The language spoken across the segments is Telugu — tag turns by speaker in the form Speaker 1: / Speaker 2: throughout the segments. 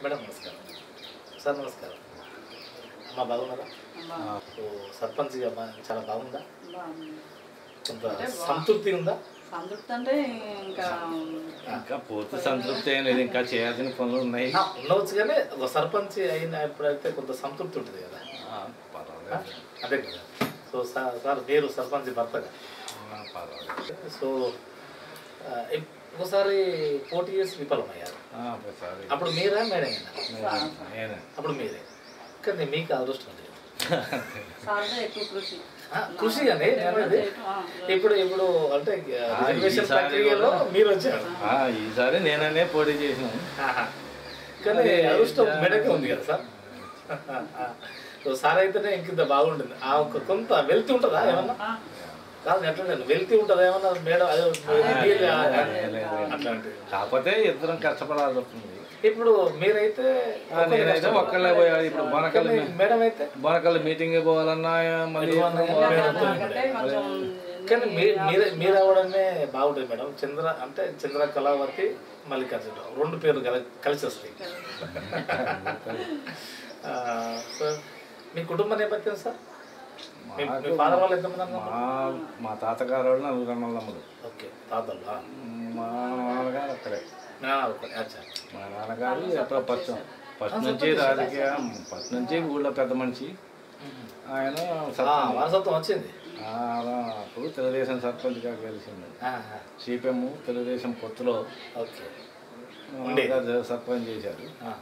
Speaker 1: మేడం నమస్కారం సార్ నమస్కారం అమ్మా బాగున్నారా సో సర్పంచ్గా మా చాలా బాగుందా కొంత సంతృప్తి ఉందా
Speaker 2: సంతృప్తి అంటే ఇంకా
Speaker 3: ఇంకా పూర్తి సంతృప్తి ఏం లేదు ఇంకా చేయాల్సిన పనులు ఉన్నాయి
Speaker 1: ఆ, ఉండవచ్చు కానీ ఒక సర్పంచ్ అయిన ఎప్పుడైతే కొంత సంతృప్తి ఉంటుంది కదా
Speaker 3: ఆ, పర్వాలేదు
Speaker 1: అదే కదా సో సార్ సార్ మీరు సర్పంచ్ భర్తగా
Speaker 3: ఆ, పర్వాలేదు
Speaker 1: సో ఆ, ఇప్- ఒకసారి పోటీ చేసి విఫలమయ్యారు
Speaker 3: ఆ, ఒకసారి
Speaker 1: అప్పుడు మీరా మేడమేనా
Speaker 3: నేనే- నేనే
Speaker 1: అప్పుడు మీరే కానీ మీకు అదృష్టం లేదు
Speaker 2: సార్దే ఎక్కువ కృషి
Speaker 1: ఆ, కృషి అని నేను అనేది
Speaker 2: ఆ,
Speaker 1: ఇప్పుడు ఇప్పుడు అంటే
Speaker 3: ఆ,
Speaker 1: రిజర్వేషన్
Speaker 3: ఈసారి
Speaker 1: ప్రక్రియలో
Speaker 3: కూడా-
Speaker 1: మీరు వచ్చారు
Speaker 3: ఆ, ఈసారి నేననే పోటీ చేసినాను
Speaker 1: ఆహా. కానీ అదృష్టం మెడకే ఉంది కదా సార్ సో సార్ అయితేనే ఇంకింత బాగుంటుంది ఆ ఒక కొంత వెళ్తూ ఉంటుందా ఏమన్నా
Speaker 2: ఆ,
Speaker 1: కాదు ఎట్లా వెళ్తూ ఉంటుందా ఏమన్నా మేడం అదే మీరు ఆ-
Speaker 3: లేదు, లేదు.
Speaker 1: అట్లాంటివి
Speaker 3: కాకపోతే ఇద్దరం కష్టపడాల్సి వస్తుంది
Speaker 1: ఇప్పుడు మీరైతే
Speaker 3: ఆ, నేనైతే ఒక్కళ్ళే పోయా ఇప్పుడు బొనకల్
Speaker 1: కానీ మేడం అయితే
Speaker 3: బొనకల్ మీటింగ్ పోవాలన్నా మళ్ళీ
Speaker 2: నాకంటే కొంచెం
Speaker 1: కానీ మీ- మీరే మీరు అవడమే బాగుంటుంది మేడం చంద్ర అంటే చంద్ర కళావతి మల్లికార్జున రెండు పేర్లు కల కలిసి వస్తాయి ఆ, సార్ మీ కుటుంబ నేపథ్యం సార్ మీ మీ ఫాదర్ వాళ్ళు ఎంతమంది అన్నారు
Speaker 3: మా మా తాతగారు వాళ్ళు నలుగురు అన్నదమ్ములు
Speaker 1: ఓకే తాతలు ఆ.
Speaker 3: మా నాన్నగారు అక్కడే
Speaker 1: నా ఒకటి అచ్చా
Speaker 3: మా నాన్నగారు ఎప్పుడో ఫస్ట్ ఫస్ట్ నుంచి రాజకీయం ఫస్ట్ నుంచి ఊళ్ళో పెద్ద మనిషి ఆయన
Speaker 1: ఆ,
Speaker 3: సర్పంచ్
Speaker 1: వారసత్వం వచ్చింది
Speaker 3: ఆ, అప్పుడు తెలుగుదేశం సర్పంచ్గా గెలిచింది
Speaker 1: ఆహా.
Speaker 3: సిపిఎం తెలుగుదేశం పొత్తులో
Speaker 1: ఓకే
Speaker 3: మా
Speaker 1: ఉండే.
Speaker 3: నాన్నగారు సర్పంచ్ చేశారు
Speaker 1: ఆ.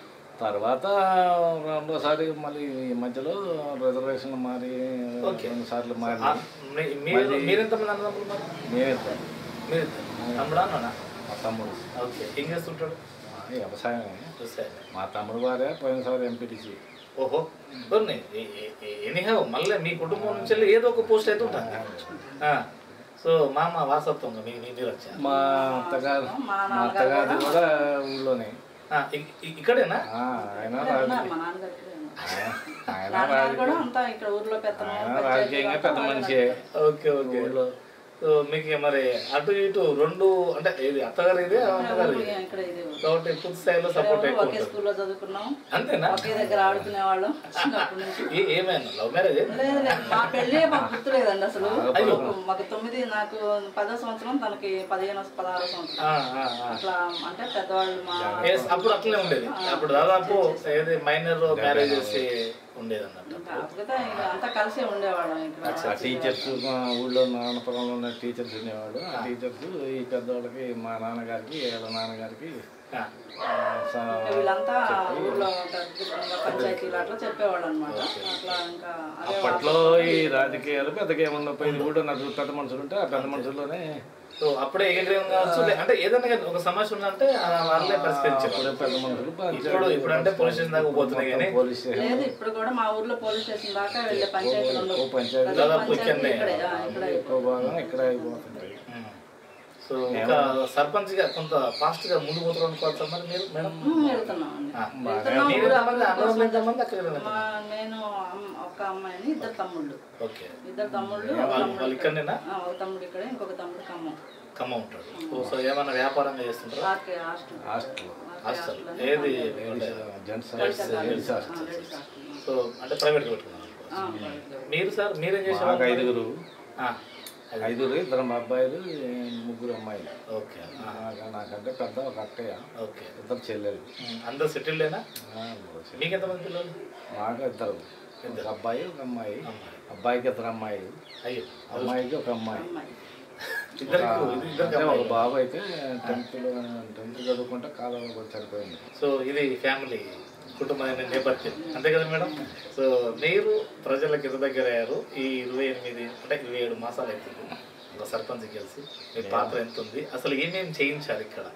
Speaker 3: తర్వాత రెండోసారి మళ్ళీ ఈ మధ్యలో రిజర్వేషన్ మారి
Speaker 1: ఓకే.
Speaker 3: రెండు సార్లు
Speaker 1: ఆ,
Speaker 3: మారి
Speaker 1: మీ- మీరు మీరెంతమంది అన్నదమ్ములు మరి
Speaker 3: నేనిద్దరు
Speaker 1: మీరు తమ్ముడా అన్నా
Speaker 3: మా తమ్ముడు
Speaker 1: ఓకే ఏం చేస్తుంటాడు
Speaker 3: ఆ, వ్యవసాయమే
Speaker 1: చూసాను
Speaker 3: మా తమ్ముడు భార్య పోయినసారి ఎంపీటీసీ
Speaker 1: ఓహో కొన్ని ఎనీహౌ మళ్ళీ మీ కుటుంబం నుంచి వెళ్ళి ఏదో ఒక పోస్ట్ అయితే ఉంటుంది ఆ, సో మామ వారసత్వంగా మీ మీ మీరు వచ్చారు
Speaker 3: మా అత్తగారు
Speaker 2: మా
Speaker 3: మా అత్తగారు కూడా ఊళ్ళోనే
Speaker 1: ఆ, ఇ- ఇ- ఇక్కడేనా
Speaker 3: ఆ, ఆయన
Speaker 2: ఉన్నారు,
Speaker 3: రాజకీయ
Speaker 2: మా నాన్నగారు ఇక్కడే ఉన్నారు.
Speaker 3: ఆయన- ఆయన
Speaker 2: నాన్నగారు కూడా
Speaker 3: రాజకీయ
Speaker 2: అంతా ఇక్కడ ఊర్లో పెత్తనం
Speaker 3: ఆయన
Speaker 2: పంచాయతీ
Speaker 3: రాజకీయంగా
Speaker 2: అంతా
Speaker 3: పెద్ద
Speaker 2: వాళ్ళే
Speaker 3: మనిషి
Speaker 1: ఓకే ఓకే సో మీకు మరి అటు ఇటు రెండు అంటే ఇది అత్తగారు ఇది అమ్మగారు ఇది
Speaker 2: ఊరు ఇక్కడ ఇది ఊరు.
Speaker 1: కాబట్టి పూర్తి స్థాయిలో
Speaker 2: ఇక్కడ
Speaker 1: సపోర్ట్
Speaker 2: ఊరు
Speaker 1: ఎక్కువ
Speaker 2: ఒకే
Speaker 1: ఉంటుంది
Speaker 2: స్కూల్లో చదువుకున్నాం
Speaker 1: అంతేనా
Speaker 2: ఒకే దగ్గర ఆడుకునే వాళ్ళం చిన్నప్పటి నుంచి
Speaker 1: ఏ- ఏమైనా లవ్ మ్యారేజ్
Speaker 2: లేదు లేదు మా పెళ్ళి మాకు గుర్తులేదండి అసలు
Speaker 1: అయ్యో.
Speaker 2: మాకు తొమ్మిది నాకు పదో సంవత్సరం తనకి పదిహేను పదహారు సంవత్సరం అట్లా అంటే పెద్దవాళ్ళు మా
Speaker 1: అప్పుడు అట్లనే ఉండేది అప్పుడు దాదాపు ఏది మైనర్ మ్యారేజ్ చేసి ఉండేది అన్నట్టు
Speaker 2: కాకపోతే ఇక అంతా కలిసే ఉండేవాళ్ళం ఇక్కడ
Speaker 3: ఆ టీచర్స్ మా ఊళ్ళో నాన్నపురంలో ఉన్న టీచర్స్ ఉండేవాడు ఆ టీచర్స్ ఈ పెద్దవాళ్ళకి మా నాన్నగారికి వీళ్ళ నాన్నగారికి
Speaker 1: ఆ,
Speaker 3: ఆ, స-
Speaker 2: వీళ్ళంతా ఊర్లో పెద్ద పంచాయతీలు అట్లా చెప్పేవాళ్ళు అనమాట అట్లా ఇంకా అదే
Speaker 3: అప్పట్లో ఈ రాజకీయాలు పెద్దగా ఏమన్నా పోయింది ఊళ్ళో నలుగురు పెద్ద మనుషులు ఉంటే ఆ పెద్ద మనుషుల్లోనే
Speaker 1: సో అప్పుడే ఏకగ్రీవం కావచ్చు లే- అంటే ఏదైనా కానీ ఒక సమస్య ఉందంటే ఆ వాళ్ళే పరిష్కరించారు
Speaker 3: అప్పుడే పెద్ద మనుషులు
Speaker 1: ఇప్పుడు ఇప్పుడు అంటే పోలీస్ స్టేషన్ దాకా పోతున్నాయి కానీ
Speaker 3: పోలీస్ స్టేషన్
Speaker 2: లేదు ఇప్పుడు కూడా మా ఊర్లో పోలీస్ స్టేషన్ దాకా వెళ్ళే పంచాయతీలు ఉండవు
Speaker 3: ఓ పంచాయతీ
Speaker 2: ప్రతి
Speaker 1: దాదాపు
Speaker 2: పంచాయతీ
Speaker 1: ఇక్కడనే.
Speaker 2: ఇక్కడే ఆ, ఇక్కడే
Speaker 3: ఎక్కువ భాగం ఇక్కడ అయిపోతుంటాయి
Speaker 1: ఉమ్. సో ఒక సర్పంచ్ గా కొంత ఫాస్ట్ గా ముందు పోతారు అనుకోవచ్చా మరి మీరు మేడం
Speaker 2: ఉమ్, వెళ్తున్నామండి
Speaker 1: ఆ.
Speaker 2: వెళ్తున్నాం
Speaker 1: మీరు
Speaker 2: ఊరు
Speaker 1: ఎంతమంది
Speaker 2: అభివృద్ధి
Speaker 1: అన్నదమ్ములు
Speaker 2: కోసం.
Speaker 1: ఎంతమంది అక్కడ వెళ్ళండి
Speaker 2: మా నేను అమ్మ- ఒక అమ్మాయిని ఇద్దరు తమ్ముళ్ళు
Speaker 1: ఓకే
Speaker 2: ఇద్దరు తమ్ముళ్ళు ఒక
Speaker 1: వాళ్ళు
Speaker 2: తమ్ముడు
Speaker 1: వాళ్ళు ఇక్కడనేనా
Speaker 2: ఆ, ఒక తమ్ముడు ఇక్కడే ఇంకొక తమ్ముడు ఖమ్మం
Speaker 1: ఖమ్మం ఉంటాడు సో సో ఏమన్నా వ్యాపారంగా చేస్తుంటారా
Speaker 2: ఆర్కే హాస్టల్
Speaker 3: హాస్టల్
Speaker 1: హాస్టల్ ఏది
Speaker 3: gents
Speaker 2: ladies
Speaker 3: ladies
Speaker 2: hostel
Speaker 3: hostel
Speaker 2: ladies hostel
Speaker 1: so అంటే ప్రైవేట్ పెట్టుకున్నారు
Speaker 2: ఆ,
Speaker 1: మీరు సార్ మీరేం చేసేవారు
Speaker 3: మాకు ఐదుగురు
Speaker 1: ఆ,
Speaker 3: ఐదుగురు ఇద్దరు అబ్బాయిలు ముగ్గురు అమ్మాయిలు
Speaker 1: ఓకే ఆ,
Speaker 3: నాకు- నాకంటే పెద్ద ఒక అక్కయ్య
Speaker 1: ఓకే
Speaker 3: ఇద్దరు చెల్లెలు
Speaker 1: ఉమ్, అందరు సెటిల్డేనా
Speaker 3: ఆ,
Speaker 1: మీకు ఎంతమంది పిల్లలు
Speaker 3: మాకు ఇద్దరు ఒక అబ్బాయి ఒక అమ్మాయి
Speaker 1: అమ్మాయి.
Speaker 3: అబ్బాయికి ఇద్దరు అమ్మాయిలు
Speaker 1: అయ్యో
Speaker 3: అమ్మాయికి ఒక అమ్మాయి
Speaker 2: అమ్మాయి
Speaker 1: ఇద్దరికి ఇద్దరికి
Speaker 3: అంటే
Speaker 1: అమ్మాయి.
Speaker 3: ఒక బాబు అయితే టెన్త్లో టెన్త్ చదువుకుంటే కాలంలో కూడా చనిపోయింది
Speaker 1: సో ఇది ఫ్యామిలీ కుటుంబమైన నేపథ్యం అంతే కదా మేడం సో మీరు ప్రజలకు ఎంత దగ్గర అయ్యారు ఈ ఇరవై ఎనిమిది అంటే ఇరవై ఏడు మాసాలు అవుతుంది ఒక సర్పంచ్ కలిసి మీ పాత్ర ఎంత ఉంది అసలు ఏమేమి చేయించారు ఇక్కడ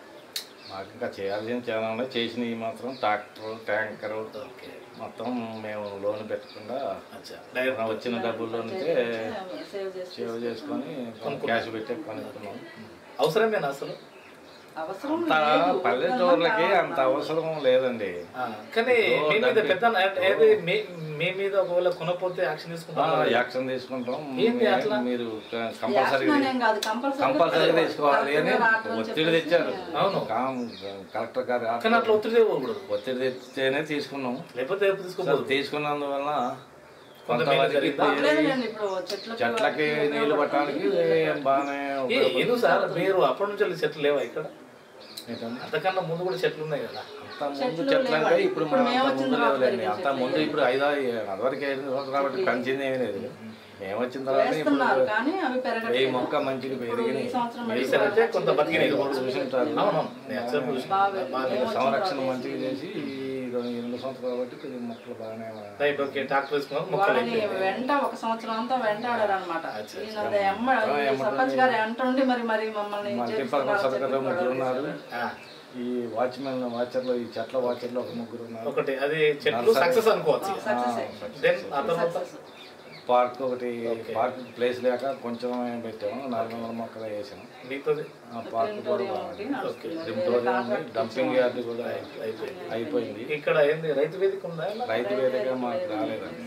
Speaker 3: మాకు ఇంకా చేయాల్సిన చాలా ఉన్నాయి చేసినవి మాత్రం ట్రాక్టర్ ట్యాంకరు
Speaker 1: ఓకే
Speaker 3: మొత్తం మేము లోన్ పెట్టకుండా
Speaker 1: అచ్చా
Speaker 3: మనం
Speaker 1: డైరెక్ట్
Speaker 3: వచ్చిన డబ్బుల్లో నుంచే
Speaker 2: సేవ్ చేసి
Speaker 3: సేవ్ చేసుకొని క్యాష్ పెట్టి కొనుక్కున్నాం
Speaker 1: అవసరమేనా అసలు
Speaker 2: అవసరం
Speaker 3: అంత
Speaker 2: లేదు
Speaker 3: పల్లెటూర్లకి అంత అవసరం లేదండి
Speaker 1: ఆ, కానీ మీ మీద పెద్ద ఏది మీ మీ మీద ఒకవేళ కొనపోతే యాక్షన్
Speaker 3: ఆ,
Speaker 1: తీసుకుంటారు
Speaker 3: యాక్షన్ తీసుకుంటాం
Speaker 1: ఏంటి అట్లా?
Speaker 3: మీరు కంపల్సరీ
Speaker 2: యాక్షన్ అనేం కాదు కంపల్సరీ
Speaker 3: కంపల్సరీ తీసుకోవాలి అని
Speaker 2: రావటం
Speaker 3: ఒత్తిడి తెచ్చారు
Speaker 1: అవును.
Speaker 3: కామ్- కలెక్టర్ గారు
Speaker 1: కానీ అట్లా ఒత్తిడి ఇవ్వకూడదు
Speaker 3: ఒత్తిడి తెచ్చేనే తీసుకున్నాం
Speaker 1: లేకపోతే రేపు తీసుకోకూడదు
Speaker 3: తీసుకున్నందువల్ల
Speaker 1: కొంత
Speaker 3: కొంతమందికి
Speaker 1: మేలు
Speaker 2: పర్లేదులేండి ఇప్పుడు చెట్లకి
Speaker 3: చెట్లకి నీళ్లు పట్టడానికి బాగానే
Speaker 1: ఏ, ఎందుకు సార్ మీరు అప్పటి నుంచి వెళ్ళి చెట్లు లేవా ఇక్కడ
Speaker 3: ఏంటండి?
Speaker 1: అంతకన్నా ముందు కూడా చెట్లు ఉన్నాయి కదా
Speaker 3: అంత ముందు చెట్లు అంటే ఇప్పుడు మనం అంత ముందు లేవులేండి అంత ముందు ఇప్పుడు ఐదు అదివరకు ఐదు సంవత్సరాలు కాబట్టి పెంచింది ఏమీ లేదు ఏమొచ్చిన తర్వాత ఇప్పుడు
Speaker 2: వేస్తున్నారు కానీ అవి
Speaker 3: ఈ
Speaker 2: పెరగట్లేదు
Speaker 3: మొక్క మంచిగా పెరిగినాయి
Speaker 2: ఈ సంవత్సరం
Speaker 1: ఈసారి అయితే కొంత బతికినాయి
Speaker 3: చూసింటారు
Speaker 1: అవునవును నేను యాక్చువల్ చూసిన.
Speaker 2: బాగా
Speaker 1: బాగా
Speaker 3: సంరక్షణ మంచిగా చేసి ఈ రెండు ఈ రెండు సంవత్సరాలు బట్టి కొద్దిగా మొక్కలు బాగానే
Speaker 1: రైట్ ఓకే ట్రాక్టర్ వేసుకున్నాం మొక్కలు
Speaker 2: వాళ్ళని
Speaker 1: అయిపోయాయి.
Speaker 2: వెంట ఒక సంవత్సరం అంతా వెంటాడారు అనమాట
Speaker 1: అచ్చా,
Speaker 2: ఈయన ఎమ్మ ఈ సర్పంచ్ గారు వెంట ఉండి మరి మరి మమ్మల్ని
Speaker 3: మల్టీ
Speaker 2: చేస్తున్నారు,
Speaker 3: పర్పస్
Speaker 2: చెప్పి
Speaker 3: సర్కల్ ముగ్గురు
Speaker 2: గొడవ
Speaker 3: ఉన్నారు
Speaker 1: ఆ,
Speaker 3: ఈ వాచ్మెన్ వాచర్లో ఈ చెట్ల వాచర్లో ఒక ముగ్గురు ఉన్నారు
Speaker 1: ఒకటి అది చెట్లు సక్సెస్ అనుకోవచ్చు
Speaker 2: సక్సెస్
Speaker 1: దెన్ ఆ తర్వాత
Speaker 3: పార్క్ ఒకటి పార్క్ ప్లేస్ లేక కొంచెం పెట్టాము నాలుగు వందల మొక్కలు వేసాము
Speaker 1: మిగతాది
Speaker 3: ఆ పార్క్ కూడా
Speaker 2: ఒకటి నడుస్తుంది.
Speaker 3: రిమోటోరియం ఉంది డంపింగ్ యార్డ్ కూడా
Speaker 1: అయిపోయింది
Speaker 3: అయిపోయింది
Speaker 1: ఇక్కడ ఏంది రైతు వేదిక ఉందా
Speaker 3: రైతు వేదిక మాకు రాలేదండి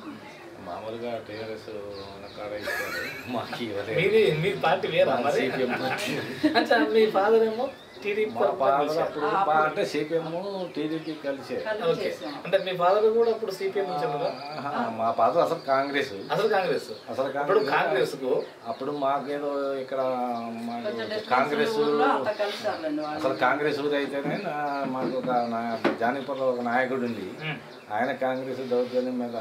Speaker 3: మామూలుగా టీఆర్ఎస్ కాడ ఇచ్చారు మాకు ఇవ్వలేదు
Speaker 1: మీది మీ పార్టీ వేరా మరి
Speaker 3: సిపిఎం
Speaker 1: అంటే మీ ఫాదర్ ఏమో టీడీపీ
Speaker 3: మా ఫాదర్ అప్పుడు పా- అంటే సిపిఎం టీడీపీ కలిసే
Speaker 2: కలిపి
Speaker 1: ఓకే
Speaker 2: చేసాం.
Speaker 1: అంటే మీ ఫాదర్ కూడా అప్పుడు సిపిఎం నుంచి ఉన్నారా?
Speaker 3: ఆహా, మా ఫాదర్ అసలు కాంగ్రెస్
Speaker 1: అసలు కాంగ్రెస్
Speaker 3: అసలు
Speaker 1: అప్పుడు
Speaker 3: కాంగ్రెస్
Speaker 1: కాంగ్రెస్ కు
Speaker 3: అప్పుడు మాకేదో ఇక్కడ మాకు
Speaker 2: కొంచెం distance
Speaker 3: కాంగ్రెస్
Speaker 2: ఊర్లో అంతా కలిసారులేండి వాళ్ళు.
Speaker 3: అసలు కాంగ్రెస్ ఊరు అయితేనే నా- మాకు ఒక నా- జానీపూర్లో ఒక నాయకుడు ఉంది ఆయన కాంగ్రెస్ దౌర్జన్యం మీద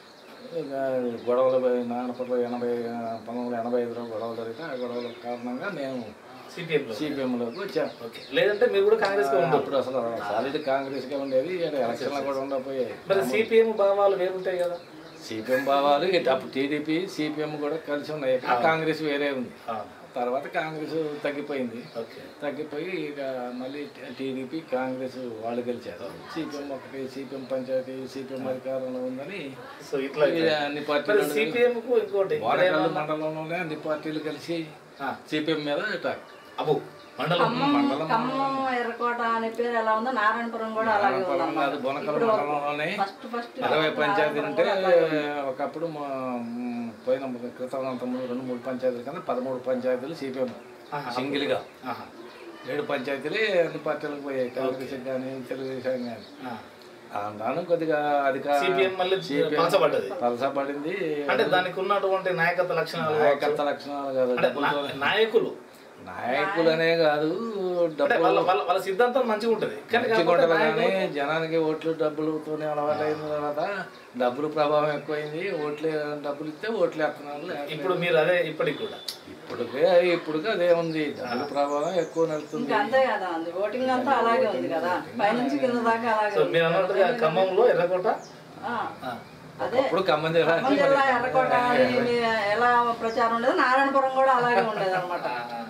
Speaker 3: ఇక గొడవలు పోయి- నాగనపూర్లో ఎనభై పంతొమ్మిది వందల ఎనభై ఐదులో గొడవలు జరిగితే ఆ గొడవల కారణంగా మేము
Speaker 1: సిపిఎం లో
Speaker 3: సిపిఎంలోకి వచ్చాం
Speaker 1: ఓకే లేదంటే మీరు కూడా కాంగ్రెస్ కు ఉండదు
Speaker 3: అప్పుడు అసలు సాలిడ్ కాంగ్రెస్గా ఉండేది ఇక్కడ ఎలక్షన్లో కూడా ఉండకపోయాయి
Speaker 1: మరి సిపిఎం భావాలు వేరుంటాయి కదా
Speaker 3: సిపిఎం భావాలు ఇటు అప్పుడు టీడీపీ సిపిఎం కూడా కలిసి ఉన్నాయి ఇక్కడ కాంగ్రెస్ వేరే ఉంది
Speaker 1: ఆ,
Speaker 3: తర్వాత కాంగ్రెస్ తగ్గిపోయింది
Speaker 1: ఓకే
Speaker 3: తగ్గిపోయి ఇక మళ్ళీ టీడీపీ కాంగ్రెస్ వాళ్ళు గెలిచారు సిపిఎం ఒకటి సిపిఎం పంచాయతీ సిపిఎం అధికారంలో ఉందని
Speaker 1: సో ఇట్లా
Speaker 3: ఇది అన్ని
Speaker 1: మరి
Speaker 3: పార్టీలు
Speaker 1: సిపిఎం కు ఇంకోటి
Speaker 3: వాడకల్లు మండలంలోనే అన్ని పార్టీలు కలిసి
Speaker 1: ఆ,
Speaker 3: సిపిఎం మీద అటాక్
Speaker 1: అబ్బో మండలం
Speaker 2: ఖమ్మం ఖమ్మం ఎర్రకోట అనే పేరు ఎలా ఉందో నారాయణపురం కూడా అలాగే ఉంది
Speaker 3: అది బొనకల్ మండలంలోనే
Speaker 2: ఫస్ట్ ఫస్ట్
Speaker 3: ఇరవై పంచాయతీలు ఉంటే ఒకప్పుడు మా మ్, పోయిన క్రితం అంత ముందు రెండు మూడు పంచాయతీలు కన్నా పదమూడు పంచాయతీలు సిపిఎం సింగిల్గా
Speaker 1: ఆహా.
Speaker 3: ఏడు పంచాయతీలే అన్ని పార్టీలకు పోయాయి కాంగ్రెస్ కానీ తెలుగుదేశం కానీ
Speaker 1: ఆ.
Speaker 3: దాని కొద్దిగా అధికార
Speaker 1: సిపిఎం మళ్ళీ పలచబడ్డది
Speaker 3: పలసపడింది
Speaker 1: అంటే దానికి ఉన్నటువంటి నాయకత్వ లక్షణాలు
Speaker 3: నాయకత్వ లక్షణాలు కాదు
Speaker 1: అంటే
Speaker 3: డబ్బులతో
Speaker 1: నా- నాయకులు
Speaker 3: నాయకులనే కాదు
Speaker 1: అంటే
Speaker 3: డబ్బు
Speaker 1: వాళ్ళ వాళ్ళ వాళ్ళ సిద్ధాంతం మంచిగా ఉంటది కానీ కాకపోతే
Speaker 3: మంచిగుంటది కానీ
Speaker 1: నాయకులు-
Speaker 3: జనానికి ఓట్లు డబ్బులతోనే అలవాటు అయిన తర్వాత డబ్బులు ప్రభావం ఎక్కువైంది ఓట్లు డబ్బులు ఇస్తే ఓట్లు వేస్తున్నారు లేకపోతే
Speaker 1: ఇప్పుడు మీరు అదే ఇప్పటికి కూడా
Speaker 3: ఇప్పుడుకే ఇప్పుడుకే అదే ఉంది డబ్బుల ప్రభావం ఎక్కువ నడుస్తుంది
Speaker 2: ఇంకా అంతే కదా అంది ఓటింగ్ అంతా అలాగే ఉంది కదా పైనుంచి కింద దాకా అలాగే
Speaker 1: సో
Speaker 2: ఉంది
Speaker 1: మీరు అన్నట్టుగా ఖమ్మంలో ఎర్రకోట
Speaker 2: ఆ,
Speaker 1: ఆ.
Speaker 2: అదే
Speaker 3: అప్పుడు ఖమ్మం జిల్లా
Speaker 2: ఖమ్మం జిల్లా ఎర్రకోట అని ఎలా ప్రచారం ఉండేది నారాయణపురం కూడా అలాగే ఉండేది అనమాట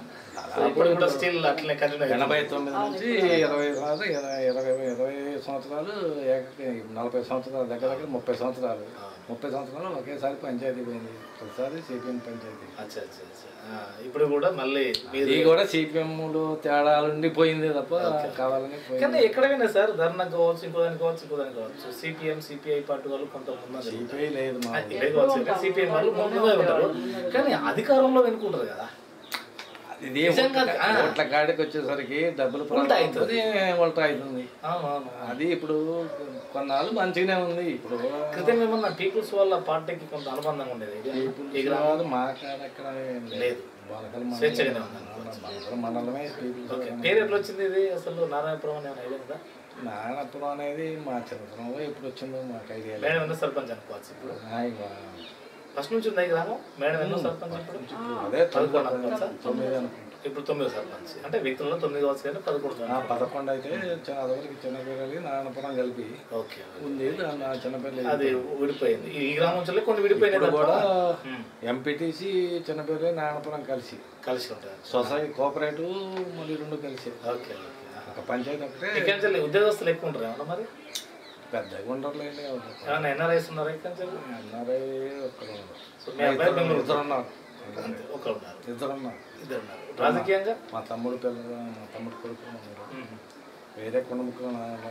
Speaker 1: సో ఇప్పుడు కూడా స్టిల్ అట్లనే కంటిన్యూ
Speaker 3: ఎనభై తొమ్మిది నుంచి ఇరవై సంవత్సరాలు ఇరవై ఇరవై ఇరవై సంవత్సరాలు ఏక- నలభై సంవత్సరాలు దగ్గర దగ్గర ముప్పై సంవత్సరాలు ముప్పై సంవత్సరాలు ఒకేసారి పంచాయతీ పోయింది ప్రతిసారి సిపిఎం పంచాయతీ
Speaker 1: అచ్చా అచ్చా అచ్చా ఆ, ఇప్పుడు కూడా మళ్ళీ మీరు
Speaker 3: ఇది కూడా సిపిఎంలు తేడాలు ఉండిపోయింది తప్ప కావాలని పోయింది
Speaker 1: కానీ ఎక్కడైనా సార్ ధర్నా కావచ్చు ఇంకో దానికి కావచ్చు ఇంకో దానికి కావచ్చు సిపిఎం సిపిఐ పార్టీ వాళ్ళు కొంత ముందు
Speaker 3: సిపిఐ లేదు మా
Speaker 1: సిపిఎం వాళ్ళు ముందుగా ఉంటారు కానీ అధికారంలో వెనుకుంటారు కదా
Speaker 3: ఇది
Speaker 1: నిజంగా, ఆ.
Speaker 3: ఓట్ల కాడికి వచ్చేసరికి డబ్బులు
Speaker 1: ఉల్టా అవుతుంది.
Speaker 3: ఉల్టా అవుతుంది
Speaker 1: అవునవును
Speaker 3: అది ఇప్పుడు కొన్నాళ్ళు మంచిగానే ఉంది ఇప్పుడు
Speaker 1: క్రితం ఏమన్నా పీపుల్స్ వాళ్ళ పార్టీకి కొంత అనుబంధంగా ఉండేది ఇది. ఈ గ్రామం
Speaker 3: వాళ్ళు మా కాడ ఎక్కడ ఏం
Speaker 1: లేదు.
Speaker 3: బొనకల్
Speaker 1: స్వేచ్ఛగానే
Speaker 3: మండలం
Speaker 1: ఉంది.
Speaker 3: బొనకల్ మండలమే పీపుల్స్
Speaker 1: ఓకే పేరు ఎట్లా వచ్చింది ఇది అసలు నారాయణపురం అని ఏమైనా ఐడియా ఉందా
Speaker 3: నానప్పుడు అనేది మా చిన్నతనంలో ఎప్పుడు వచ్చిందో మాకు ఐడియా లేదు
Speaker 1: మేడం ఎన్నో సర్పంచ్ అనుకోవచ్చు ఇప్పుడు
Speaker 3: హాయ్ మా-
Speaker 1: ఫస్ట్ నుంచి ఉంది ఈ గ్రామం మేడం ఎన్నో సర్పంచ్ ఇప్పుడు
Speaker 3: అదే
Speaker 1: పదకొండు
Speaker 3: తొమ్మిది
Speaker 1: అనుకోవచ్చా?
Speaker 3: తొమ్మిది అనుకుంటా
Speaker 1: ఇప్పుడు తొమ్మిది సర్పంచ్ అంటే వ్యక్తుల్లో తొమ్మిది కావచ్చు కానీ పదకొండు
Speaker 3: ఆ పదకొండు అయితే చిన్న అదవరికి చిన్నపిల్లలు నానపురం కలిపి
Speaker 1: ఓకే
Speaker 3: ఉంది దాని ఆ చిన్నపిల్లలు
Speaker 1: అది విడిపోయింది ఈ గ్రామం నుంచి కొన్ని విడిపోయినాయి
Speaker 3: ఇప్పుడు
Speaker 1: తప్ప
Speaker 3: కూడా
Speaker 1: ఉమ్,
Speaker 3: ఎంపీటీసీ చిన్నపిల్లలు నానపురం కలిసి
Speaker 1: కలిసి ఉంటారు
Speaker 3: సొసైటీ కోఆపరేటివ్ మళ్ళీ రెండు కలిసి
Speaker 1: ఓకే ఓకే ఆహా.
Speaker 3: ఒక పంచాయతీ ఒకటే
Speaker 1: ఇక్కడి నుంచి ఉద్యోగస్తులు ఎక్కువ ఉంటారు ఏమన్నా మరి
Speaker 3: పెద్దగా ఉండర్లేండి
Speaker 1: ఏమన్నా ఎన్ఆర్ఐస్ ఉన్నారా ఇక్కడి నుంచి
Speaker 3: ఎన్ఆర్ఐ ఒక్కరు
Speaker 1: సో మీ అబ్బాయి బెంగళూరు
Speaker 3: ఇద్దరు ఉన్నారు
Speaker 1: అంతే ఒకరు ఉన్నారు
Speaker 3: ఇద్దరు ఉన్నారు
Speaker 1: ఇద్దరు ఉన్నారు రాజకీయంగా
Speaker 3: మా తమ్ముడు పిల్లలు మా తమ్ముడు కొడుకు ఉన్నారు వేరే కుటుంబం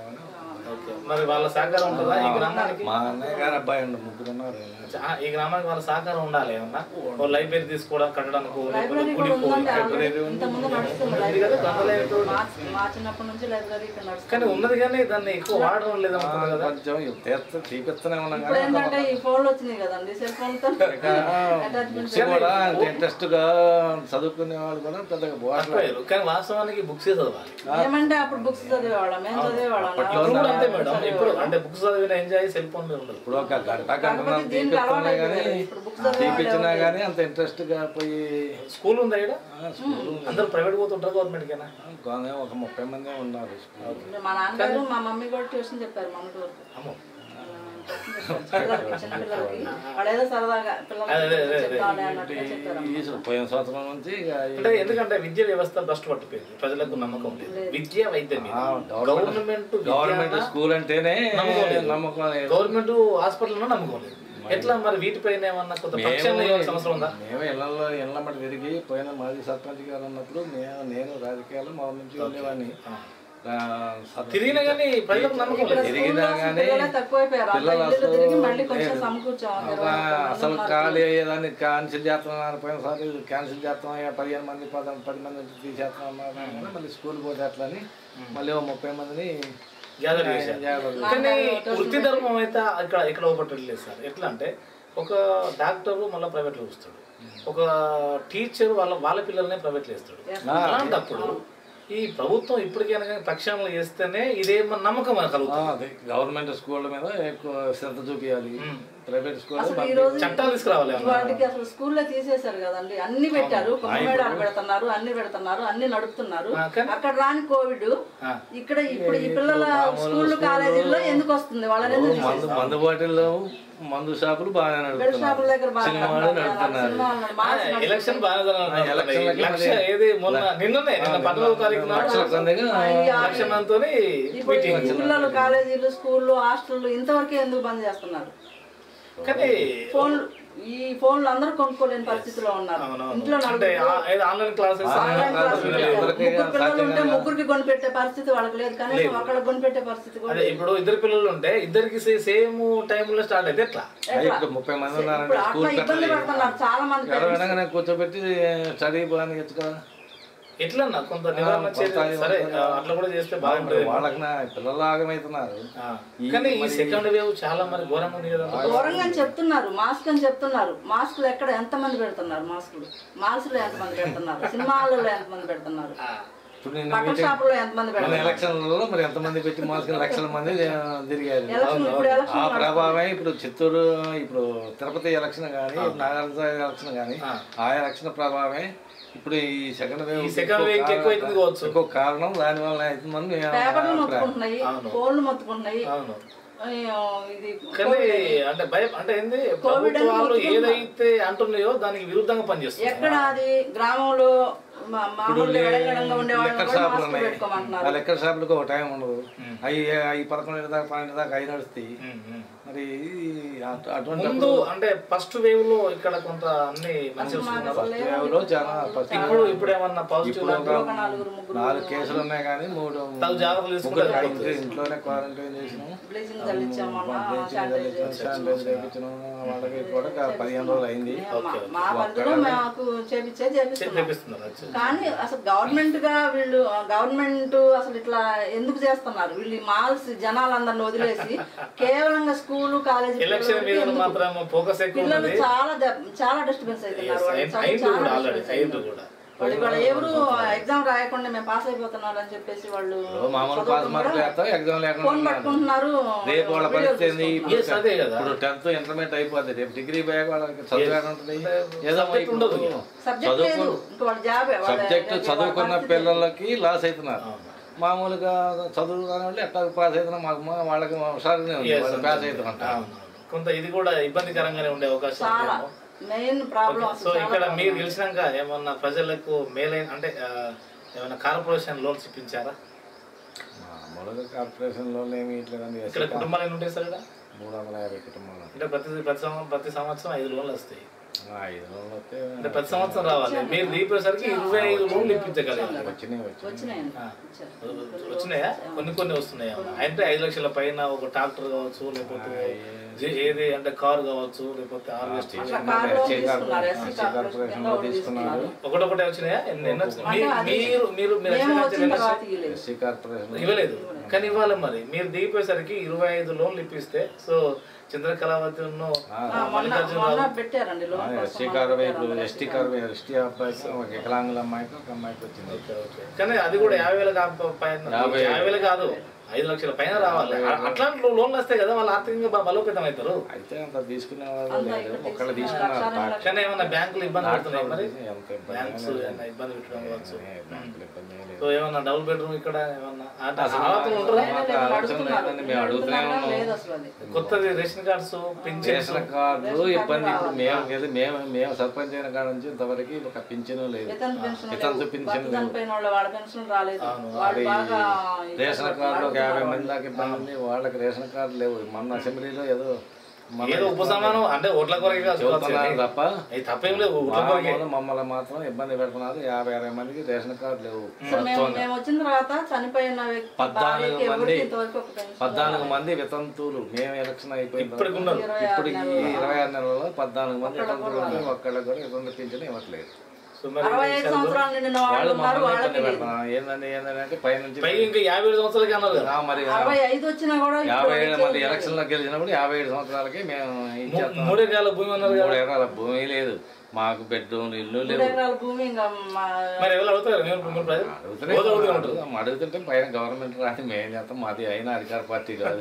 Speaker 1: ఓకే మరి వాళ్ళ సహకారం ఉంటుందా ఈ గ్రామానికి
Speaker 3: మా అన్నయ్య గారు అబ్బాయి ఉండు ముగ్గురు ఉన్నారు
Speaker 1: ఆ, ఈ గ్రామానికి వాళ్ళ సహకారం ఉండాలి ఏమన్నా ఓ లైబ్రరీ తీసుకోవడం కట్టడానికి లేకపోతే
Speaker 2: లైబ్రరీ
Speaker 1: గుడి
Speaker 2: కూడా ఉందండి ఆల్రెడీ ఇంతకుముందు నడుస్తుంది
Speaker 1: ఉంది కదా గ్రంథాలయం
Speaker 2: మా మా చిన్నప్పటి నుంచి లైబ్రరీ ఇక్కడ నడుస్తుంది
Speaker 1: కానీ ఉన్నది కానీ దాన్ని ఎక్కువ వాడడం లేదనుకుంటుంది కదా
Speaker 3: కొంచెం తీర్చ చూపిస్తూనే ఉన్నాం
Speaker 2: ఇప్పుడు
Speaker 3: కానీ
Speaker 2: ఏంటంటే ఈ ఫోన్లు వచ్చినాయి కదండి సెల్ ఫోన్ తో అటాచ్మెంట్
Speaker 3: బుక్స్ కూడా అంత ఇంట్రెస్ట్ గా చదువుకునే వాళ్ళు కూడా పెద్దగా పోవట్లేదు
Speaker 1: తక్కువేరు. కానీ వాస్తవానికి బుక్స్ చదవాలి
Speaker 2: ఏమంటే అప్పుడు బుక్స్ చదివేవాళ్ళం మేము చదివేవాళ్ళం
Speaker 1: ఇప్పుడు కూడా అంతే మేడం ఇప్పుడు అంటే బుక్స్ చదివిన ఎంజాయ్ సెల్ ఫోన్ మీద ఉండదు
Speaker 3: ఇప్పుడు ఒక గంట గంటన్నర
Speaker 2: కాకపోతే దీనికి
Speaker 3: తీపిస్తున్నా
Speaker 2: అలవాటు
Speaker 3: కానీ
Speaker 2: అయిపోయింది. ఇప్పుడు books చదివే
Speaker 3: తీపిచ్చినా కానీ అంత ఇంట్రెస్ట్ గా పోయి
Speaker 1: స్కూల్ ఉందా ఇక్కడ
Speaker 3: ఆ, స్కూల్
Speaker 1: అందరూ ప్రైవేట్ పోతుంటారు గవర్నమెంట్ కైనా
Speaker 3: కానీ ఒక ముప్పై మంది ఉన్నారు స్కూల్.
Speaker 2: మా నాన్నగారు మా మమ్మీ కూడా ట్యూషన్ చెప్పారు మమ్మీ వరకు
Speaker 1: అమ్మో
Speaker 2: పిల్లలకి చిన్న పిల్లలకి వాళ్ళు ఏదో సరదాగా పిల్లలకి చెప్తాంలే అన్నట్టుగా చెప్పారు
Speaker 3: ఈ పోయిన సంవత్సరం నుంచి ఇక ఈ
Speaker 1: అంటే ఎందుకంటే విద్య వ్యవస్థ భ్రష్టు పట్టిపోయింది ప్రజలకు నమ్మకం లేదు విద్య వైద్యం మీద గవర్నమెంట్
Speaker 3: గవర్నమెంట్ స్కూల్ అంటేనే
Speaker 1: నమ్మకం లేదు.
Speaker 3: నమ్మకం లేదు.
Speaker 1: గవర్నమెంట్ హాస్పిటల్లో నమ్మకం లేదు ఎట్లా మరి వీటిపైన ఏమన్నా కొంత పక్షాలు ఇవ్వాల్సిన అవసరం ఉందా
Speaker 3: మేము ఇళ్లలో ఇళ్ళ మట్టి తిరిగి పోయిన మాజీ సర్పంచ్ గారు ఉన్నప్పుడు నేను నేను రాజకీయాల్లో మొదటి నుంచి ఉండేవాడిని ఆ, సర్-
Speaker 1: తిరిగినా కానీ ప్రజలకు నమ్మకం లేదు
Speaker 3: తిరిగినా కానీ
Speaker 2: పిల్లలే తక్కువైపోయారు అంతా
Speaker 3: పిల్లలు
Speaker 2: ఇల్లు
Speaker 3: అసలు
Speaker 2: తిరిగి మళ్ళీ కొంచెం సమకూర్చాం
Speaker 3: ఒక అసలు ఖాళీ అయ్యేదాన్ని క్యాన్సిల్ చేస్తున్నాను పోయినసారి క్యాన్సిల్ చేస్తున్నాం ఇక పదిహేను మంది పద పది మంది నుంచి తీసేస్తున్నాం అన్నారు. మళ్ళీ స్కూల్ పోతే అట్లని మళ్ళీ ఓ ముప్పై మందిని
Speaker 1: గ్యాదర్ చేశారు
Speaker 3: జాగ్రత్త.
Speaker 1: కానీ వృత్తి ధర్మం అయితే ఇక్కడ ఇక్కడ ఒకటి లేదు సార్ ఎట్లా అంటే ఒక డాక్టర్ మళ్ళీ ప్రైవేట్లో చూస్తాడు ఒక టీచర్ వాళ్ళ వాళ్ళ పిల్లల్ని ప్రైవేట్లో వేస్తాడు అలాంటప్పుడు ఈ ప్రభుత్వం ఇప్పటికైనా కానీ ప్రక్షాళన చేస్తేనే ఇదేమో నమ్మకం మనకు
Speaker 3: ఆ,
Speaker 1: కలుగుతుంది
Speaker 3: అదే గవర్నమెంట్ స్కూళ్ళ మీద ఎక్కువ శ్రద్ధ చూపించాలి ప్రైవేట్ స్కూల్
Speaker 2: అసలు ఈ రోజు
Speaker 1: చట్టాలు తీసుకురావాలి ఏమన్నా.
Speaker 2: వాటికి అసలు స్కూల్లో తీసేశారు కదండి అన్ని పెట్టారు కుమ్మేడాలు పెడుతున్నారు అన్ని పెడుతున్నారు అన్ని నడుపుతున్నారు
Speaker 1: ఆ, కానీ-
Speaker 2: అక్కడ రాని కోవిడ్
Speaker 1: ఆ.
Speaker 2: ఇక్కడ ఇప్పుడు ఈ పిల్లల స్కూల్ కాలేజీల్లో ఎందుకు వస్తుంది వాళ్ళని ఎందుకు
Speaker 3: మందు మందు బాటిల్లో మందు షాపులు బాగానే
Speaker 2: బెడ్
Speaker 3: నడుపుతున్నారు
Speaker 2: షాపుల దగ్గర బాగా
Speaker 3: సినిమాలు
Speaker 2: నడుపుతున్నారు.
Speaker 3: నడుపుతున్నారు
Speaker 2: సినిమాలు మాస్
Speaker 1: ఆ, ఎలక్షన్ బాగా జరగాలి.
Speaker 3: ఎలక్షన్లకి
Speaker 1: లక్ష ఏది మొన్న నిన్ననే నిన్న పదమూడవ తారీఖు నాడు
Speaker 3: లక్షల సందిగా
Speaker 1: లక్ష మందితో
Speaker 2: ఇప్పుడు ఈ పిల్లలు కాలేజీలు స్కూళ్ళు హాస్టళ్ళు ఇంతవరకు ఎందుకు బంద్ చేస్తున్నారు
Speaker 1: కానీ
Speaker 2: ఫోన్లు ఈ ఫోన్లు అందరూ కొనుక్కోలేని పరిస్థితిలో ఉన్నారు
Speaker 1: అవునవును.
Speaker 2: ఇంట్లో
Speaker 1: అంటే ఆ- ఏదో ఆన్లైన్ క్లాసెస్
Speaker 2: ఆన్లైన్ క్లాసులు
Speaker 3: క్లాసులు
Speaker 2: పెట్టారు.
Speaker 3: ఎవరికి
Speaker 2: ముగ్గురు పిల్లలు ఉంటే ముగ్గురికి కొనిపెట్టే పరిస్థితి వాళ్ళకి లేదు కనీసం అక్కడ కొనిపెట్టే పరిస్థితి కూడా
Speaker 1: అదే ఇప్పుడు ఇద్దరు పిల్లలు ఉంటే ఇద్దరికి సేమ్ టైంలో స్టార్ట్ అయితే ఎట్లా
Speaker 3: ఇప్పుడు ముప్పై మంది ఉన్నారండి
Speaker 2: ఇప్పుడు అట్లా
Speaker 3: స్కూల్
Speaker 2: ఇబ్బంది పడుతున్నారు చాలా మంది
Speaker 3: ఎవరు వెనకనే కూర్చోబెట్టి స్టడీ బాగా కదా
Speaker 1: ఎట్లా అన్న కొంత నివారణ చేయాలి సరే ఆ, అట్లా కూడా చేస్తే బాగుంటుంది
Speaker 3: వాళ్ళకి నా పిల్లలు ఆగమవుతున్నారు
Speaker 1: ఆ. కానీ ఈ సెకండ్ వేవ్ చాలా మరి ఘోరంగా ఉంది కదా
Speaker 2: ఘోరంగా అని చెప్తున్నారు మాస్క్ అని చెప్తున్నారు మాస్కులు ఎక్కడ ఎంత మంది పెడుతున్నారు మాస్కులు మాల్స్లో ఎంత మంది పెడుతున్నారు సినిమాలలో ఎంత మంది పెడుతున్నారు
Speaker 1: ఆ.
Speaker 3: ఇప్పుడు నేను
Speaker 2: బట్టల షాపుల్లో ఎంత మంది
Speaker 3: మన
Speaker 2: పెడుతున్నారు
Speaker 3: ఎలక్షన్లలో మరి ఎంతమంది పెట్టి మాస్కులు లక్షల మంది ఆ, తిరిగారు
Speaker 2: ఎలక్షన్ ఇప్పుడు
Speaker 3: ఆ
Speaker 2: ఎలక్షన్
Speaker 3: ప్రభావమే ఇప్పుడు చిత్తూరు ఇప్పుడు తిరుపతి ఎలక్షన్ కానీ నాగార్జున ఎలక్షన్ కానీ
Speaker 1: ఆ.
Speaker 3: ఆ ఎలక్షన్ ప్రభావమే ఇప్పుడు ఈ సెకండ్ వేవ్
Speaker 1: ఈ సెకండ్ వేవ్ ఎక్కువ అవుతుంది కావచ్చు
Speaker 3: ఎక్కువ కారణం దాని వల్ల అవుతుందని మేము
Speaker 2: పేపర్లు మొత్తుకుంటున్నాయి ఫోన్లు మొత్తుకుంటున్నాయి
Speaker 1: అవును
Speaker 2: అయ్యో, ఇది
Speaker 1: కానీ అంటే భయం అంటే ఏంది ప్రభుత్వాలు ఏదైతే అంటున్నాయో దానికి విరుద్ధంగా పనిచేస్తుంది
Speaker 2: ఎక్కడ అది గ్రామంలో మా- మామూలుగా వెడగడంగా ఉండే వాళ్ళని
Speaker 3: లెక్కర్
Speaker 2: కూడా
Speaker 3: షాపులు
Speaker 2: మాస్క్
Speaker 3: ఉన్నాయి
Speaker 2: పెట్టుకోమంటున్నారు
Speaker 3: ఆ లెక్కర్ షాపులకు ఒక టైం ఉండదు అవి అవి పదకొండు దాకా పన్నెండు దాకా అవి నడుస్తాయి
Speaker 1: ఉమ్, ఉమ్.
Speaker 3: మరి అటు- అటువంటి
Speaker 1: ముందు అంటే ఫస్ట్ వేవ్ లో ఇక్కడ కొంత అన్ని మంచి
Speaker 3: వేవ్లో చాలా ఫస్ట్
Speaker 1: ఇప్పుడు ఇప్పుడు ఏమన్నా పాజిటివ్
Speaker 3: ఇప్పుడు ఒక
Speaker 2: ఒక నలుగురు ముగ్గురు
Speaker 3: నాలుగు కేసులు ఉన్నాయి కానీ మూడు
Speaker 1: తగు జాగ్రత్తలు తీసుకుంటే
Speaker 3: ముగ్గురు ఇంట్లో- ఇంట్లోనే క్వారంటైన్ చేసినాము
Speaker 2: బ్లీచింగ్ చల్లించామన్నా
Speaker 3: శానిటైజర్ చేయించినాము వాళ్ళకి కూడా ఒక పదిహేను రోజులు అయింది
Speaker 2: మా పరిధిలో మాకు చేపించే చేపిస్తున్నాం
Speaker 1: తెప్పిస్తున్నారు actually.
Speaker 2: కానీ అసలు గవర్నమెంట్ గా వీళ్ళు గవర్నమెంట్ అసలు ఇట్లా ఎందుకు చేస్తున్నారు వీళ్ళు ఈ మాల్స్ జనాలందరిని వదిలేసి కేవలంగా స్కూల్ కాలేజీ
Speaker 1: ఎలక్షన్ మీద మాత్రం ఫోకస్ ఎక్కువ
Speaker 2: పిల్లలు
Speaker 1: ఉన్నది
Speaker 2: చాలా దెబ్- చాలా డిస్టర్బెన్స్ అవుతున్నారు వాళ్ళకి చదువు
Speaker 1: అయింది
Speaker 2: చాలా
Speaker 1: కూడా ఆల్రెడీ
Speaker 2: disturbance
Speaker 1: అయింది
Speaker 2: అవుతుంది.
Speaker 1: కూడా
Speaker 2: వాళ్ళు ఇవాళ ఎవరు ఎగ్జామ్ రాయకుండా మేము పాస్ అయిపోతున్నారు అని చెప్పేసి వాళ్ళు
Speaker 3: మామూలు పాస్ మార్కులు వేస్తాం ఎగ్జామ్
Speaker 2: ఫోన్
Speaker 3: లేకుండా ఉన్నారు.
Speaker 2: పట్టుకుంటున్నారు
Speaker 3: రేపు వాళ్ళ
Speaker 2: వీడియోలు
Speaker 3: పరిస్థితి ఏంది ఇప్పుడు
Speaker 1: Yes, అదే కదా
Speaker 3: ఇప్పుడు టెన్త్ ఇంటర్మీడియట్ అయిపోద్ది రేపు డిగ్రీ పోయాక వాళ్ళకి చదువు ఏడ ఉంటుంది ఏదో
Speaker 1: subject ఉండదు ఇక.
Speaker 2: సబ్జెక్ట్ లేదు ఇంకా వాళ్ళ జాబ్
Speaker 3: సబ్జెక్ట్ చదువుకున్న పిల్లలకి లాస్ అవుతున్నారు మామూలుగా చదువు కాని వాళ్ళు ఎట్లా పాస్ అవుతున్నా మాకు మా- వాళ్ళకి హుషారుగానే ఉంది వాళ్ళు పాస్ అవుతున్నారు
Speaker 1: అవును. కొంత ఇది కూడా ఇబ్బందికరంగానే ఉండే అవకాశం
Speaker 2: చాలా
Speaker 1: ఉందేమో.
Speaker 2: మెయిన్ ప్రాబ్లం
Speaker 1: సో ఇక్కడ మీరు గెలిచినాక ఏమన్నా ప్రజలకు మేలైన అంటే ఆ, ఏమైనా కార్పొరేషన్ లోన్స్ ఇప్పించారా
Speaker 3: మామూలుగా కార్పొరేషన్లో ఏమి ఇట్లా కానీ
Speaker 1: ఇక్కడ కుటుంబాలు ఎన్ని ఉంటాయి సార్ ఇక్కడ
Speaker 3: మూడు వందల యాభై కుటుంబాలు
Speaker 1: అంటే ప్రతి ప్రతి సంవత్సరం ప్రతి సంవత్సరం ఐదు లోన్లు వస్తాయి
Speaker 3: ఐదు రోజులు వస్తే
Speaker 1: అంటే ప్రతి సంవత్సరం రావాలి మీరు దీపేసరికి ఇరవై ఐదు రోజులు ఇప్పించగలిగారు
Speaker 3: వచ్చినాయి వచ్చినాయి
Speaker 2: వచ్చినాయండి
Speaker 1: ఆ.
Speaker 2: ఇచ్చారు.
Speaker 1: వచ్చినాయా కొన్ని కొన్ని వస్తున్నాయా అంటే ఐదు లక్షల పైన ఒక ట్రాక్టర్ కావచ్చు లేకపోతే జే- ఏది అంటే కారు కావచ్చు లేకపోతే హార్వెస్టర్
Speaker 2: అట్లా కార్లో తీసుకున్నారు ఎస్సీ కార్పొరేషన్ కింద ఒకటి తీసుకున్నారు
Speaker 1: ఒకటొకటి వచ్చినాయా ఎన్ని ఎన్ని వచ్చినాయి?
Speaker 2: అంటే
Speaker 1: మీ-
Speaker 2: అది
Speaker 1: మీరు మీరు మీరు
Speaker 2: మేము
Speaker 1: ఎక్కడ
Speaker 2: వచ్చిన
Speaker 1: నుంచి
Speaker 2: తర్వాత ఇవ్వలేదు
Speaker 3: ఎస్సీ కార్పొరేషన్
Speaker 1: ఇవ్వలేదు కానీ ఇవ్వాలి మరి మీరు దిగిపోయేసరికి ఇరవై ఐదు లోన్లు ఇప్పిస్తే సో చంద్రకళావతి ఉన్న
Speaker 2: ఆ, మొన్న మొన్న పెట్టారండి లోన్ కోసం
Speaker 3: ఎస్సీ
Speaker 2: మొన్న
Speaker 3: కారు
Speaker 2: పెట్టారు
Speaker 3: ఇప్పుడు
Speaker 2: అందరికీ.
Speaker 3: ఎస్టీ కారు ఎస్టీ అబ్బాయికి ఒక వికలాంగుల అమ్మాయికి ఒక అమ్మాయికి వచ్చింది
Speaker 1: ఓకే, ఓకే. కానీ అది కూడా యాభై వేలు కాక పైన
Speaker 3: యాభై
Speaker 1: యాభై వేలు కాదు ఐదు లక్షల పైన రావాలి అ- అట్లాంటి లోన్లు వస్తాయి కదా వాళ్ళు ఆర్థికంగా బ- బలోపేతం అవుతారు
Speaker 3: అయితే అంత తీసుకునే వాళ్ళు
Speaker 2: అంతా
Speaker 3: లేదు
Speaker 2: ఇక్కడ
Speaker 3: ఒకళ్ళు
Speaker 2: తీసుకున్నారు.
Speaker 3: తీసుకున్నారు
Speaker 2: లక్ష,
Speaker 3: డాక్టర్
Speaker 1: కానీ ఏమన్నా బ్యాంకులు ఇబ్బంది పడుతున్నాయి మరి
Speaker 3: ఎంత ఇబ్బంది
Speaker 1: బ్యాంక్స్ ఏమన్నా ఇబ్బంది పెట్టడం కావచ్చు
Speaker 3: బ్యాంకులు ఇబ్బంది ఏం లేదు.
Speaker 1: సో ఏమన్నా డబుల్ బెడ్రూమ్ ఇక్కడ ఏమన్నా అంటే అర్హతలు ఉంటారా
Speaker 2: లేదు, లేదు,
Speaker 3: మాకు
Speaker 2: అడుగుతున్నారు.
Speaker 3: ఆలోచన మేము అడుగుతూనే
Speaker 2: అడుగుతున్నారు,
Speaker 3: ఉన్నాం.
Speaker 2: లేదు అసలు అది
Speaker 1: కొత్తది ration cards pensions
Speaker 3: ration card ఇబ్బంది ఇప్పుడు మేము కదా మేము మేము సర్పంచ్ అయిన కాడ నుంచి ఇంతవరకు ఒక పింఛను లేదు
Speaker 2: వితంతు పెన్షన్
Speaker 3: వితంతు
Speaker 2: లేవు.
Speaker 3: పింఛన్
Speaker 2: భర్త చనిపోయిన వాళ్ళ వాళ్ళ పెన్షన్ రాలేదు వాళ్ళు
Speaker 3: అది
Speaker 2: బాగా
Speaker 3: రేషన్ కార్డు ఒక యాభై మంది దాకా ఇబ్బంది ఉంది వాళ్ళకి రేషన్ కార్డు లేవు మన అసెంబ్లీలో ఏదో మన
Speaker 1: ఏదో ఉపశమనం అంటే ఓట్ల కొరకే కాదు
Speaker 3: చెబుతున్నారు తప్ప
Speaker 1: అది తప్పేం లేదు ఓట్ల కొరకే
Speaker 3: మామూలు మమ్మల్ని మాత్రం ఇబ్బంది పెడుతున్నారు యాభై అరవై మందికి రేషన్ కార్డు లేవు
Speaker 2: ఇప్పుడు మేము మేము వచ్చిన తర్వాత చనిపోయిన వ్యక్తి
Speaker 3: పద్నాలుగు
Speaker 2: భార్యకి
Speaker 3: మంది
Speaker 2: ఎవరికి ఇంతవరకు ఒక పెన్షన్
Speaker 3: పద్నాలుగు మంది వితంతువులు మేము ఎలక్షన్ అయిపోయిన
Speaker 1: ఇప్పటికి ఉన్నారు
Speaker 3: తర్వాత ఇప్పుడు ఈ ఇరవై ఆరు నెలల్లో పద్నాలుగు మంది వితంతువులు ఉంటే ఒక్కళ్ళకి కూడా ఇబ్బంది పింఛన్ ఇవ్వట్లేదు
Speaker 1: సో మరి
Speaker 2: అరవై ఐదు సంవత్సరాలు నిండిన వాళ్ళు
Speaker 3: వాళ్ళు
Speaker 2: ఉన్నారు
Speaker 3: మమ్మల్ని
Speaker 2: వాళ్ళకి
Speaker 3: ఇబ్బంది
Speaker 2: లేదు.
Speaker 3: పెడుతున్నారు ఏంటంటే ఏంటంటే పైనుంచి
Speaker 1: పై ఇంకా యాభై ఏడు సంవత్సరాలకి అన్నారు కదా
Speaker 3: ఆ, మరి
Speaker 2: అరవై ఐదు వచ్చినా కూడా ఇప్పుడు
Speaker 3: యాభై ఏడు మంది
Speaker 2: వచ్చేది
Speaker 3: ఎలక్షన్ లో గెలిచినప్పుడు యాభై ఏడు సంవత్సరాలకి మేము ఇచ్చేస్తాం
Speaker 1: మూడే కాల భూమి అన్నారు కదా
Speaker 3: మూడు ఎకరాల భూమి లేదు మాకు బెడ్రూమ్ ఇల్లు
Speaker 2: మూడు
Speaker 3: లేవు
Speaker 2: ఎకరాల భూమి ఇంకా మా-
Speaker 1: మరి ఎవరు అడుగుతారు మీరు మీరు ప్రజలు?
Speaker 3: అడుగుతూనే
Speaker 1: రోజు అడుగుతూనే ఉంటారు
Speaker 3: ఉన్నాం. అడుగుతుంటే పైన గవర్నమెంట్ రాని మేము చేస్తాం మాది అయినా అధికార పార్టీ కాదు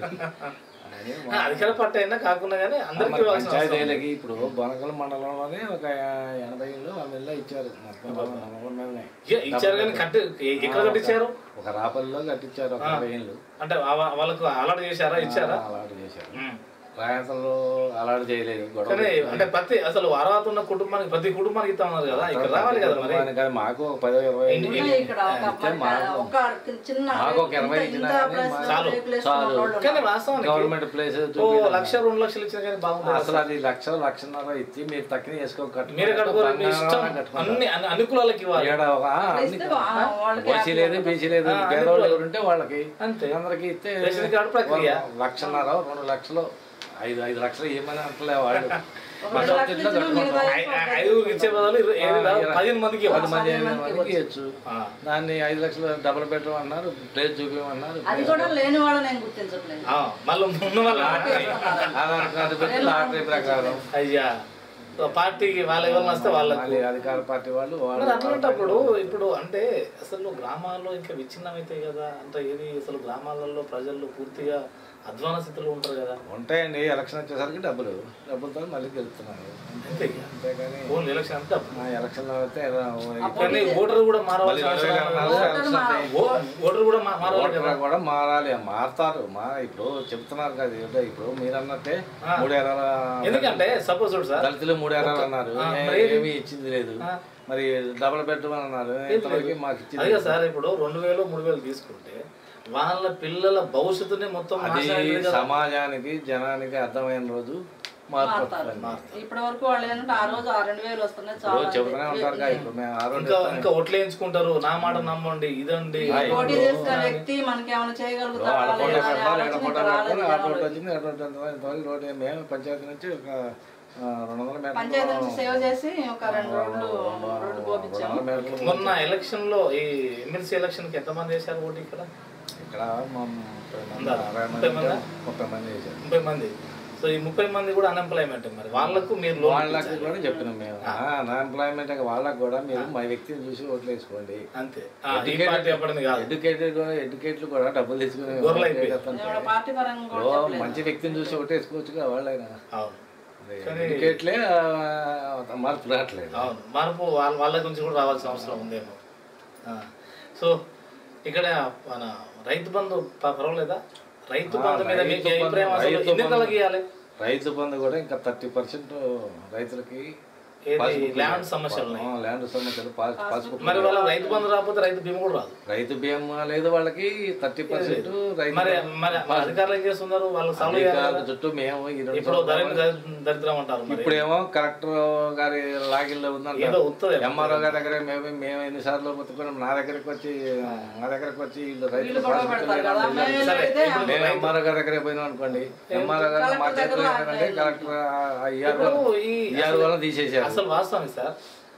Speaker 3: అని
Speaker 1: ఆ, అధికార పార్టీ అయినా కాకుండా కానీ అందరికీ
Speaker 3: మరి
Speaker 1: ఇవ్వాల్సిన అవసరం ఉంది.
Speaker 3: పంచాయతీలకి ఇప్పుడు బనకల మండలంలోనే ఒక ఎనభై ఇళ్ళు వంద ఇళ్ళు ఇచ్చారు మొత్తం నమ్మకం మీదనే.
Speaker 1: ఏ, ఇచ్చారు కానీ కట్టి ఎ- ఎక్కడ కట్టించారు
Speaker 3: ఒక రాపల్లిలో కట్టించారు ఒక ఎనభై ఇళ్ళు
Speaker 1: అంటే వా- వాళ్ళకు అలాట్ చేశారా ఇచ్చారా
Speaker 3: అలాంటి చేశారు
Speaker 1: ఉమ్.
Speaker 3: రాయంతలో అలాంటి చేయలేదు గొడవ
Speaker 1: కానీ అంటే ప్రతి అసలు అర్హత ఉన్న కుటుంబానికి ప్రతి కుటుంబానికి ఇస్తా ఉన్నారు కదా ఇక్కడ రావాలి కదా మరి
Speaker 3: కుటుంబానికి కానీ మాకు ఒక పదో ఇరవై ఇళ్ళు
Speaker 2: ఉన్నాయి ఇక్కడ ఒక మరి ఒక చిన్న
Speaker 3: మాకు ఒక ఇరవై
Speaker 2: ఇంత-
Speaker 3: ఇచ్చినా
Speaker 2: ఇంత
Speaker 3: కానీ
Speaker 2: ప్లేస్
Speaker 3: మా-
Speaker 1: చాలు.
Speaker 2: రేకులు వేసుకున్న
Speaker 3: చాలు.
Speaker 2: వాళ్ళు
Speaker 1: కానీ
Speaker 2: ఉన్నారు.
Speaker 1: వాస్తవానికి
Speaker 3: గవర్నమెంట్ ప్లేస్
Speaker 1: ఓ లక్ష రెండు లక్షలు ఇచ్చినా కానీ బాగుంటుంది
Speaker 3: అసలు అది లక్ష లక్షన్నర ఇచ్చి మీరు తక్కువ చేసుకో
Speaker 1: మీరే కట్టుకోవాలి మీ ఇష్టం అన్ని అన్ని అన్ని కులాలకి ఇవ్వాలి
Speaker 3: ఏడా ఒక ఆ, అన్ని
Speaker 2: ఇస్తే వా- వాళ్ళకి
Speaker 3: ఓసీ లేదు బీసీ లేదు పేదవాళ్ళు ఎవరుంటే వాళ్ళకి
Speaker 1: అంతే
Speaker 3: అందరికి ఇస్తే
Speaker 1: రేషన్ కార్డు ప్రక్రియ.
Speaker 3: వాళ్ళు లక్షన్నర రెండు లక్షలు ఐదు ఐదు లక్షలు ఏమని అంటలే వాళ్ళు మా
Speaker 2: రెండు
Speaker 3: సొంత
Speaker 2: లక్షలు
Speaker 3: ఇంట్లో
Speaker 2: ఇచ్చినా
Speaker 3: కట్టుకుంటాం.
Speaker 2: మిగతా
Speaker 1: ఐ- ఐ- ఐదుగురికి ఇచ్చే బదులు ఇరవై- ఏది కాదు, పదిహేను మందికి
Speaker 3: పది
Speaker 1: ఇవ్వాలి.
Speaker 3: మంది ఐదు మందికి ఇవ్వచ్చు
Speaker 1: ఆ.
Speaker 3: దాన్ని ఐదు లక్షలు డబుల్ బెడ్రూమ్ అన్నారు ప్లేస్ చూపించమన్నారు
Speaker 2: అది కూడా లేని వాళ్ళని నేను గుర్తించట్లేదు
Speaker 1: ఆ, మళ్ళీ ఉన్న వాళ్ళు
Speaker 3: ఆధార్ కార్డు పెట్టి లాటరీ ప్రకారం
Speaker 1: అయ్యా సో పార్టీకి వాళ్ళ ఎవరిని వస్తే వాళ్ళకు
Speaker 3: మళ్ళీ అధికార పార్టీ వాళ్ళు
Speaker 1: మరి
Speaker 3: వాళ్ళు
Speaker 1: అట్లాంటప్పుడు ఇప్పుడు అంటే అసలు గ్రామాల్లో ఇంకా విచ్ఛిన్నమైతాయి కదా అంటే ఏది అసలు గ్రామాలలో ప్రజలు పూర్తిగా అధ్వాన స్థితిలో ఉంటారు కదా
Speaker 3: ఉంటాయండి ఎలక్షన్ వచ్చేసరికి డబ్బులు డబ్బులతో మళ్ళీ గెలుస్తున్నారు
Speaker 1: అంతే ఇక.
Speaker 3: అంతేగాని
Speaker 1: ఓన్లీ ఎలక్షన్ అంతా
Speaker 3: ఆ ఎలక్షన్లో అయితే
Speaker 1: కానీ ఓటర్ కూడా మారవలసిన
Speaker 3: మళ్ళీ
Speaker 1: అవసరం
Speaker 3: ఎలక్షన్
Speaker 1: ఉంది.
Speaker 3: ఎలక్షన్ వస్తాయి.
Speaker 1: ఓ- ఓటర్ కూడా మా- మారాలి కదా
Speaker 3: ఓటర్ కూడా మారాలి మారుతారు మా ఇప్పుడు చెప్తున్నారు కదా ఏంటో ఇప్పుడు మీరు అన్నట్టే మూడు ఎకరాల
Speaker 1: ఎందుకంటే సపోజ్ చూడు సార్
Speaker 3: దళితులు మూడు ఎకరాలు అన్నారు
Speaker 1: ఆ,
Speaker 3: ఏ-
Speaker 1: మరి ఏది?
Speaker 3: ఏమీ ఇచ్చింది లేదు
Speaker 1: ఆ.
Speaker 3: మరి డబుల్ బెడ్రూమ్ అని అన్నారు ఇంతవరకు మాకు ఇచ్చింది
Speaker 1: అదే కదా సార్ ఇప్పుడు రెండు వేలు మూడు వేలు తీసుకుంటే వాళ్ళ పిల్లల భవిష్యత్తునే మొత్తం
Speaker 3: అది
Speaker 1: నాశనం కదా.
Speaker 3: సమాజానికి జనానికి అర్థమైన రోజు మార్పు వస్తుంది.
Speaker 2: ఇప్పటి వరకు వాళ్ళు ఏంటంటే ఆ రోజు ఆ రెండు వేలు వస్తున్నాయి
Speaker 3: ఇప్పుడు
Speaker 2: చాలా
Speaker 3: చెబుతూనే ఉంటారు కదా ఇప్పుడు మేము ఆ రోజు
Speaker 1: ఇంకా ఇంకా ఓట్లు వేయించుకుంటారు నా మాట నమ్మండి ఇదండి
Speaker 2: పోటీ చేసిన వ్యక్తి మనకి ఏమైనా చేయగలుగుతారా
Speaker 3: ఆడకోట
Speaker 2: లేదా అనే
Speaker 3: పెడతారు
Speaker 2: ఆలోచన
Speaker 3: ఎడకోట
Speaker 2: ఇంకా రాలేదు
Speaker 3: పెడతారు అటు
Speaker 2: జనాలకి.
Speaker 3: వచ్చింది అటు వచ్చింది ఇంతవరకు రోడ్డు ఏం- మేము పంచాయతీ నుంచి ఒక ఆ, రెండు వందల
Speaker 2: పంచాయతీ
Speaker 3: మీటర్లు
Speaker 2: నుంచి సేవ్ చేసి ఒక రెండు రోజులు రోడ్డు
Speaker 3: రెండు
Speaker 2: పోపించాము
Speaker 3: వందల మీటర్లు
Speaker 1: మొన్న ఎలక్షన్ లో ఈ ఎమ్మెల్సీ ఎలక్షన్ కి ఎంతమంది వేశారు ఓటు ఇక్కడ
Speaker 3: ఇక్కడ మా ముప్పై మంది
Speaker 1: ఉందా?
Speaker 3: అరవై
Speaker 1: ముప్పై
Speaker 3: మంది
Speaker 1: మందా?
Speaker 3: ముప్పై మంది చేశారు
Speaker 1: ముప్పై మంది సో ఈ ముప్పై మంది కూడా అన్ఎంప్లాయ్మెంట్ మరి వాళ్ళకు మీరు లోన్
Speaker 3: వాళ్ళకి కూడా చెప్పినాం మేము నా ఎంప్లాయ్మెంట్ వాళ్ళకి కూడా మీరు మా వ్యక్తిని చూసి ఓట్లు వేసుకోండి
Speaker 1: అంతే ఆ, ఈ పార్టీ చెప్పడం కాదు
Speaker 3: ఎడ్యుకేటెడ్ కూడా ఎడ్యుకేటెడ్ కూడా డబ్బులు తీసుకుని
Speaker 1: గొర్రెలు అయిపోయాయి.
Speaker 2: ఎవడో పార్టీ పరంగా కూడా
Speaker 3: ఓ,
Speaker 2: చెప్పలేదు.
Speaker 3: మంచి వ్యక్తిని చూసి ఓటు వేసుకోవచ్చుగా వాళ్ళైనా
Speaker 1: అవును
Speaker 3: ఎడ్యుకేట్లే ఆ, మార్పు రావట్లేదు
Speaker 1: అవును మార్పు వాళ్ళ వాళ్ళ గురించి కూడా రావాల్సిన అవసరం ఉందేమో ఆ. సో ఇక్కడ మన రైతు బంధు ప- పర్వాలేదా రైతు
Speaker 3: ఆ,
Speaker 1: బంధు మీద
Speaker 3: రైతు
Speaker 1: మీకు
Speaker 3: బంధు-
Speaker 1: అభిప్రాయం అసలు
Speaker 3: రైతు
Speaker 1: ఎన్ని
Speaker 3: బంధు-
Speaker 1: నెలలకు ఇవ్వాలి
Speaker 3: రైతు బంధు కూడా ఇంకా థర్టీ పర్సెంట్ రైతులకి
Speaker 1: ఏది ల్యాండ్ సమస్యలు ఉన్నాయి
Speaker 3: ఆ, ల్యాండ్ సమస్యలు పాస్ పాస్బుక్
Speaker 1: మరి వాళ్ళ రైతు బంధు రాకపోతే రైతు బీమా కూడా రాదు
Speaker 3: రైతు బీమా లేదు వాళ్ళకి థర్టీ పర్సెంట్ రైతు
Speaker 1: మరి మరి మరి అధికారులు ఏం చేస్తున్నారు వాళ్ళు సాల్వ్ చేయాలి
Speaker 3: అధికారుల
Speaker 1: కదా.
Speaker 3: చుట్టూ మేము ఈ రెండు
Speaker 1: ఇప్పుడు ధరణి దరిద్రం అంటారు మరి
Speaker 3: ఇప్పుడేమో కలెక్టర్ గారి లాగిల్లో
Speaker 1: ఏదో
Speaker 3: ఉందంట
Speaker 1: ఉత్తదే
Speaker 3: ఎంఆర్ఓ గారి దగ్గర మేము మేము ఎన్నిసార్లు బతుకున్నాం నా దగ్గరికి వచ్చి నా దగ్గరికి వచ్చి వీళ్ళు రైతులు
Speaker 2: వీళ్ళు గొడవ పెడతారు కదా మేము
Speaker 1: సరే,
Speaker 2: అయితే
Speaker 1: ఇప్పుడు
Speaker 3: మేము ఎంఆర్ఓ గారి దగ్గర పోయినాం అనుకోండి ఎంఆర్ఓ గారు మా చేతిలో ఏంటంటే కలెక్టర్
Speaker 1: ఇప్పుడు ఈ
Speaker 3: ఈఆర్ వల్ల తీసేసారు
Speaker 1: అసలు వాస్తవం సార్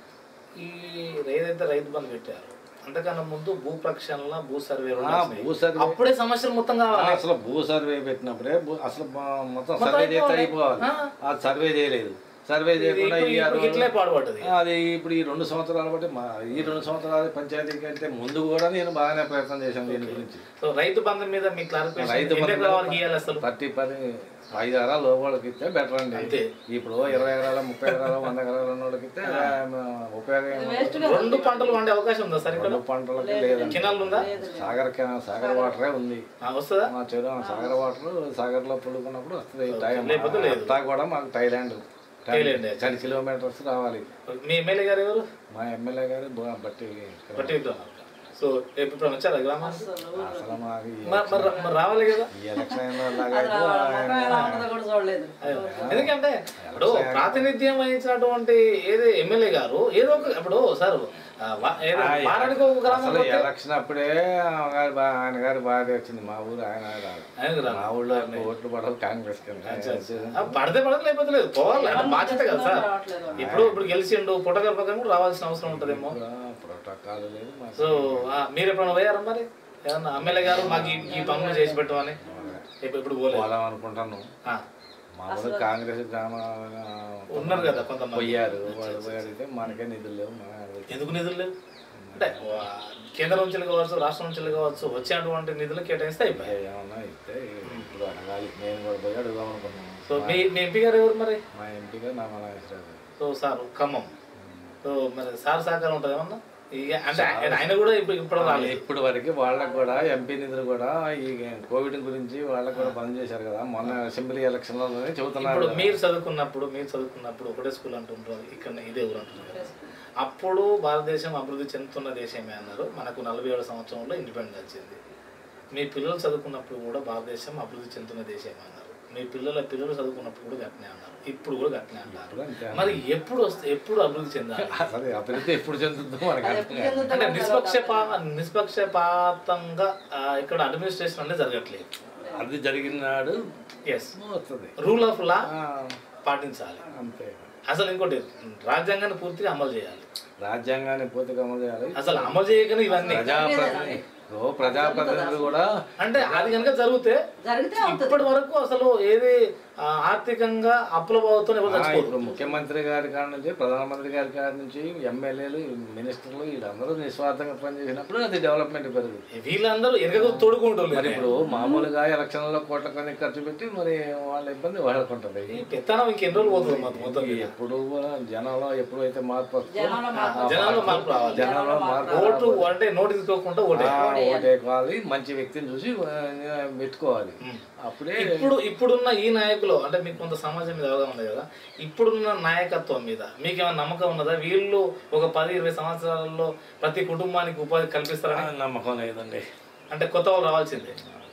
Speaker 1: ఈ ఏదైతే రైతు బంధు పెట్టారు అంతకన్నా ముందు భూ ప్రక్షాళన భూ సర్వే
Speaker 3: ఆ, భూ సర్వే
Speaker 1: అప్పుడే సమస్యలు మొత్తం కావాలి
Speaker 3: అసలు భూ సర్వే పెట్టినప్పుడే భూ- అసలు మా- మొత్తం
Speaker 1: మొత్తం
Speaker 3: సర్వే చేస్తే
Speaker 1: అయిపోవాలి.
Speaker 3: అయిపోవాలి ఆ సర్వే చేయలేదు సర్వే చేయకుండా
Speaker 1: ఇప్పుడు-
Speaker 3: ఈఆర్
Speaker 1: ఇప్పుడు ఇట్లే పాడుపడ్డది
Speaker 3: అది ఇప్పుడు ఈ రెండు సంవత్సరాలు బట్టి మా ఈ రెండు సంవత్సరాలు పంచాయతీకి వెళ్తే ముందు కూడా నేను బాగానే ప్రయత్నం చేశాను దీని గురించి
Speaker 1: సో రైతు బంధు మీద మీ క్లారిఫికేషన్
Speaker 3: రైతు
Speaker 1: ఎన్ని
Speaker 3: బంధు
Speaker 1: ఎకరాల వరకు ఇవ్వాలి అసలు
Speaker 3: థర్టీ పది ఐదు ఎకరాల లోపలికి ఇస్తే బెటర్ అండి
Speaker 1: అంతే.
Speaker 3: ఇప్పుడు ఇరవై ఎకరాల ముప్పై ఎకరాల వంద ఎకరాల ఉన్న వాళ్ళకి ఇస్తే ఉపయోగం ఏముంది?
Speaker 2: వేస్ట్
Speaker 1: రెండు పంటలు వండే అవకాశం ఉందా సార్ ఇక్కడ
Speaker 3: రెండు పంటలకి లేదండి
Speaker 1: కెనాల్ ఉందా
Speaker 3: సాగర్ కెనా- సాగర్ వాటరే ఉంది
Speaker 1: ఆ, వస్తుందా
Speaker 3: మా చెరువు సాగర్ వాటర్ సాగర్ లో పుడుకున్నప్పుడు వస్తుంది టైం
Speaker 1: లేకపోతే లేదు.
Speaker 3: అంతా కూడా మాకు థైలాండ్
Speaker 1: థాయిలాండ్.
Speaker 3: టెన్ కిలోమీటర్స్ రావాలి
Speaker 1: మీ ఎమ్మెల్యే గారు ఎవరు
Speaker 3: మా ఎమ్మెల్యే గారు బో- బట్టి
Speaker 1: బట్టి విక్రమార్క. సో ఎప్పుడు వచ్చారా గ్రామానికి
Speaker 3: అసలు మాకు ఈ
Speaker 1: మరి- మరి మరి రావాలి కదా
Speaker 3: ఈ ఎలక్షన్ అయిన లాగా
Speaker 2: అది
Speaker 3: అయితే
Speaker 2: వాళ్ళ ముఖం ఎలా
Speaker 3: ఆయన-
Speaker 2: ఉంటుందో కూడా చూడలేదు
Speaker 1: ఎందుకంటే ఇప్పుడు ప్రాతినిధ్యం వహించినటువంటి ఏది ఎమ్మెల్యే గారు ఏదో ఒక ఇప్పుడు సార్ ఆ, వా- ఏదో వారానికి ఒక గ్రామం
Speaker 3: అసలు
Speaker 1: పోతే
Speaker 3: ఎలక్షన్ అప్పుడే ఆయన గారి బా- ఆయన గారి బాగా వచ్చింది మా ఊరు ఆయన రాదు.
Speaker 1: ఆయనకు రాదు.
Speaker 3: మా ఊళ్ళో ఓట్లు పడవు కాంగ్రెస్ కింద
Speaker 1: ఆ, పడితే పడదు లేకపోతే లేదు పోవాలి అంటే బాధ్యత కదా సార్
Speaker 2: రావట్లేదు
Speaker 1: ఇప్పుడు ఇప్పుడు గెలిచిండు పుట్టగల ప్రకారం కూడా రావాల్సిన అవసరం ఉంటుందేమో
Speaker 3: ప్రోటోకాల్ లేదు మాకు.
Speaker 1: సో ఆ, మీరు ఎప్పుడైనా పోయారా మరి ఏమన్నా ఎమ్మెల్యే గారు మాకు ఈ- ఈ పనులు చేసి పెట్టమని ఇప్పుడు ఇప్పుడు పోలేదు
Speaker 3: పోదాం అనుకుంటాను
Speaker 1: ఆ,
Speaker 3: మా ఊరు కాంగ్రెస్ గ్రామ
Speaker 1: ఉన్నారు కదా కొంతమంది
Speaker 3: పోయారు వాళ్ళు పోయారైతే మనకే నిధులు లేవు మన
Speaker 1: ఎందుకు నిధులు లేవు అంటే వా- కేంద్రం నుంచి కావచ్చు రాష్ట్రం నుంచి కావచ్చు వచ్చేటువంటి నిధులు కేటాయిస్తే అయిపోయాయి
Speaker 3: ఏమన్నా ఇస్తే ఇప్పుడు అడగాలి నేను కూడా పోయి అడుగుదాం అనుకున్నాను
Speaker 1: సో మీ మీ ఎంపీ గారు ఎవరు మరి
Speaker 3: మా ఎంపీగా నా Nageswara Rao
Speaker 1: so sir Khammam so మరి సార్ సహకారం ఉంటుంది ఏమన్నా ఇక అంటే ఆయన- ఆయన కూడా ఇప్పుడు ఇప్పుడు రాలేదు
Speaker 3: ఇప్పుడు వరకు వాళ్ళకు కూడా ఎంపీ నిధులు కూడా ఈ కోవిడ్ గురించి వాళ్ళకు కూడా బంద్ చేశారు కదా మొన్న అసెంబ్లీ ఎలక్షన్లో చెబుతున్నారు
Speaker 1: ఇప్పుడు
Speaker 3: కదా.
Speaker 1: మీరు చదువుకున్నప్పుడు మీరు చదువుకున్నప్పుడు ఒకటే స్కూల్ అంటుంటారు ఇక్కడ ఇదే ఊరు అంటున్నారు కదా. అప్పుడు భారతదేశం అభివృద్ధి చెందుతున్న దేశమే అన్నారు మనకు నలభై ఏడు సంవత్సరంలో ఇండిపెండెన్స్ వచ్చింది మీ పిల్లలు చదువుకున్నప్పుడు కూడా భారతదేశం అభివృద్ధి చెందుతున్న దేశమే అన్నారు మీ పిల్లల పిల్లలు చదువుకున్నప్పుడు కూడా గట్టినే అన్నారు ఇప్పుడు కూడా గట్టినే అన్నారు
Speaker 3: ఇప్పుడు అంతే.
Speaker 1: మరి ఎప్పుడు వస్తే ఎప్పుడు అభివృద్ధి చెందాలి
Speaker 3: అసలు అభివృద్ధి ఎప్పుడు చెందుతుందో మనకు అర్థం కాదు.
Speaker 1: అంటే నిష్పక్షపా నిష్పక్షపాతంగా ఆ, ఇక్కడ అడ్మినిస్ట్రేషన్ అనేది జరగట్లేదు
Speaker 3: అది జరిగిన నాడు
Speaker 1: ఎస్
Speaker 3: వస్తుంది
Speaker 1: రూల్ ఆఫ్ లా
Speaker 3: ఆ,
Speaker 1: పాటించాలి
Speaker 3: అంతే
Speaker 1: అసలు ఇంకోటి రాజ్యాంగాన్ని పూర్తిగా అమలు చేయాలి
Speaker 3: రాజ్యాంగాన్ని పూర్తిగా అమలు చేయాలి
Speaker 1: అసలు అమలు చేయకనే ఇవన్నీ
Speaker 3: ప్రజాప్రతినిధి ఓ ప్రజాప్రతినిధులు కూడా
Speaker 1: అంటే అది కనుక జరిగితే
Speaker 2: జరిగితే అవుతుంది
Speaker 1: ఇప్పటి వరకు అసలు ఏది ఆ, ఆర్థికంగా అప్పుల బావుతో ఎవరు
Speaker 3: ఆ,
Speaker 1: చచ్చిపోరు
Speaker 3: ఇప్పుడు ముఖ్యమంత్రి గారి కాడ నుంచి ప్రధానమంత్రి గారి కాడ నుంచి ఎమ్మెల్యేలు మినిస్టర్లు వీళ్ళందరూ నిస్వార్థంగా పనిచేసినప్పుడు అది డెవలప్మెంట్ పెరుగుతుంది
Speaker 1: వీళ్ళందరూ ఎరగ తోడుకుంటారు
Speaker 3: మరి ఇప్పుడు మామూలుగా ఎలక్షన్లలో కోట్ల కొన్ని ఖర్చు పెట్టి మరి వాళ్ళ ఇబ్బంది వాళ్ళకు ఉంటుంది
Speaker 1: ఈ పెత్తనం ఇంకెన్ని రోజులు పోతుంది మొత్తం మొత్తం మీద.
Speaker 3: ఎప్పుడు జనంలో ఎప్పుడైతే మార్పు వస్తుందో
Speaker 2: జనంలో మార్పు
Speaker 1: జనాల్లో మార్పు రావాలి
Speaker 3: జనంలో మార్పు
Speaker 1: ఓటు అంటే నోటు తీసుకోకుండా ఓటే
Speaker 3: ఆ, ఓటేకోవాలి మంచి వ్యక్తిని చూసి ఆ, పెట్టుకోవాలి అప్పుడే
Speaker 1: ఇప్పుడు ఇప్పుడున్న ఈ నాయకులు అంటే మీకు కొంత సమాజం మీద అవగాహన ఉంది కదా ఇప్పుడున్న నాయకత్వం మీద మీకు ఏమైనా నమ్మకం ఉన్నదా వీళ్ళు ఒక పది ఇరవై సంవత్సరాలలో ప్రతి కుటుంబానికి ఉపాధి
Speaker 3: ఆ,
Speaker 1: కల్పిస్తారని
Speaker 3: నమ్మకం లేదండి
Speaker 1: అంటే కొత్త వాళ్ళు రావాల్సిందే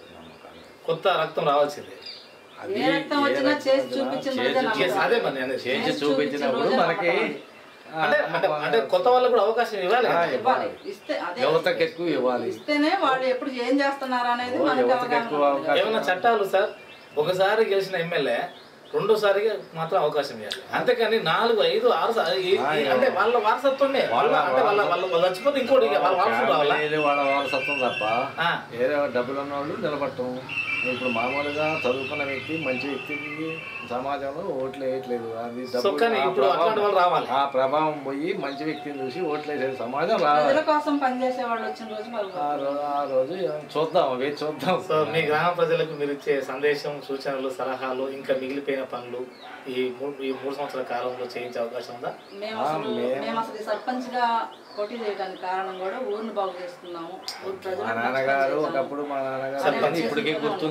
Speaker 1: కొత్త రక్తం రావాల్సిందే
Speaker 3: అది
Speaker 2: ఏ రక్తం వచ్చినా చేసి చూపించిన రోజే
Speaker 3: చేసి-
Speaker 2: నమ్మకం.
Speaker 1: Yes, అదే మరి నేను అనేది.
Speaker 3: చేసి చూపించినప్పుడు మనకి ఆ,
Speaker 1: అంటే అంటే అంటే కొత్త వాళ్ళకు కూడా అవకాశం ఇవ్వాలి
Speaker 3: ఆ,
Speaker 1: కదా.
Speaker 2: ఇవ్వాలి ఇస్తే అదే
Speaker 3: యువతకు ఎక్కువ ఇవ్వాలి
Speaker 2: ఇస్తేనే వాళ్ళు ఎప్పుడు ఏం చేస్తున్నారు అనేది
Speaker 3: ఓ,
Speaker 2: మనకి
Speaker 3: యువతకు
Speaker 2: అవగాహన
Speaker 3: ఎక్కువ
Speaker 2: ఉంటుంది.
Speaker 3: అవకాశం
Speaker 1: ఏమన్నా చట్టాలు సార్ ఒకసారి గెలిచిన ఎమ్మెల్యే రెండోసారికి మాత్రం అవకాశం ఇవ్వాలి అంతేకాని నాలుగు ఐదు ఆరు సా- ఈ- ఈ- అంటే వాళ్ళ వారసత్వమే వాళ్ళ అంటే వాళ్ళ వాళ్ళ వాళ్ళు చచ్చిపోతే ఇంకోటి ఇక వాళ్ళ వారసులు రావాలా
Speaker 3: ఫ్యామిలీలు వాళ్ళ వారసత్వం తప్ప
Speaker 1: ఆ,
Speaker 3: వేరే డబ్బులు ఉన్న వాళ్ళు నిలబడటం ఇప్పుడు మామూలుగా చదువుకున్న వ్యక్తి మంచి వ్యక్తికి సమాజంలో ఓట్లు వేయట్లేదు అది
Speaker 1: సో
Speaker 3: డబ్బులు
Speaker 1: కానీ
Speaker 3: ఆ
Speaker 1: ఇప్పుడు అట్లాంటి వాళ్ళు రావాలి
Speaker 3: ఆ ప్రభావం పోయి మంచి వ్యక్తిని చూసి ఓట్లు వేసే సమాజం రావాలి
Speaker 2: ప్రజల కోసం పనిచేసే వాళ్ళు వచ్చిన రోజు మరి
Speaker 3: ఆ రోజు ఆ రోజు చూద్దాం వేచి చూద్దాం
Speaker 1: సో మీ గ్రామ ప్రజలకు మీరు ఇచ్చే సందేశం సూచనలు సలహాలు ఇంకా మిగిలిపోయిన పనులు ఈ మూడు ఈ మూడు సంవత్సరాల కాలంలో చేయించే అవకాశం ఉందా
Speaker 2: మేము అసలు మేము అసలు ఈ సర్పంచ్ గా పోటీ చేయడానికి కారణం కూడా ఊరిని బాగు చేసుకున్నాము ఊరు
Speaker 3: మా
Speaker 2: ప్రజలకు మంచి పని
Speaker 3: నాన్నగారు
Speaker 2: చేశాము.
Speaker 3: ఒకప్పుడు మా నాన్నగారు ఇప్పటికీ గుర్తుంది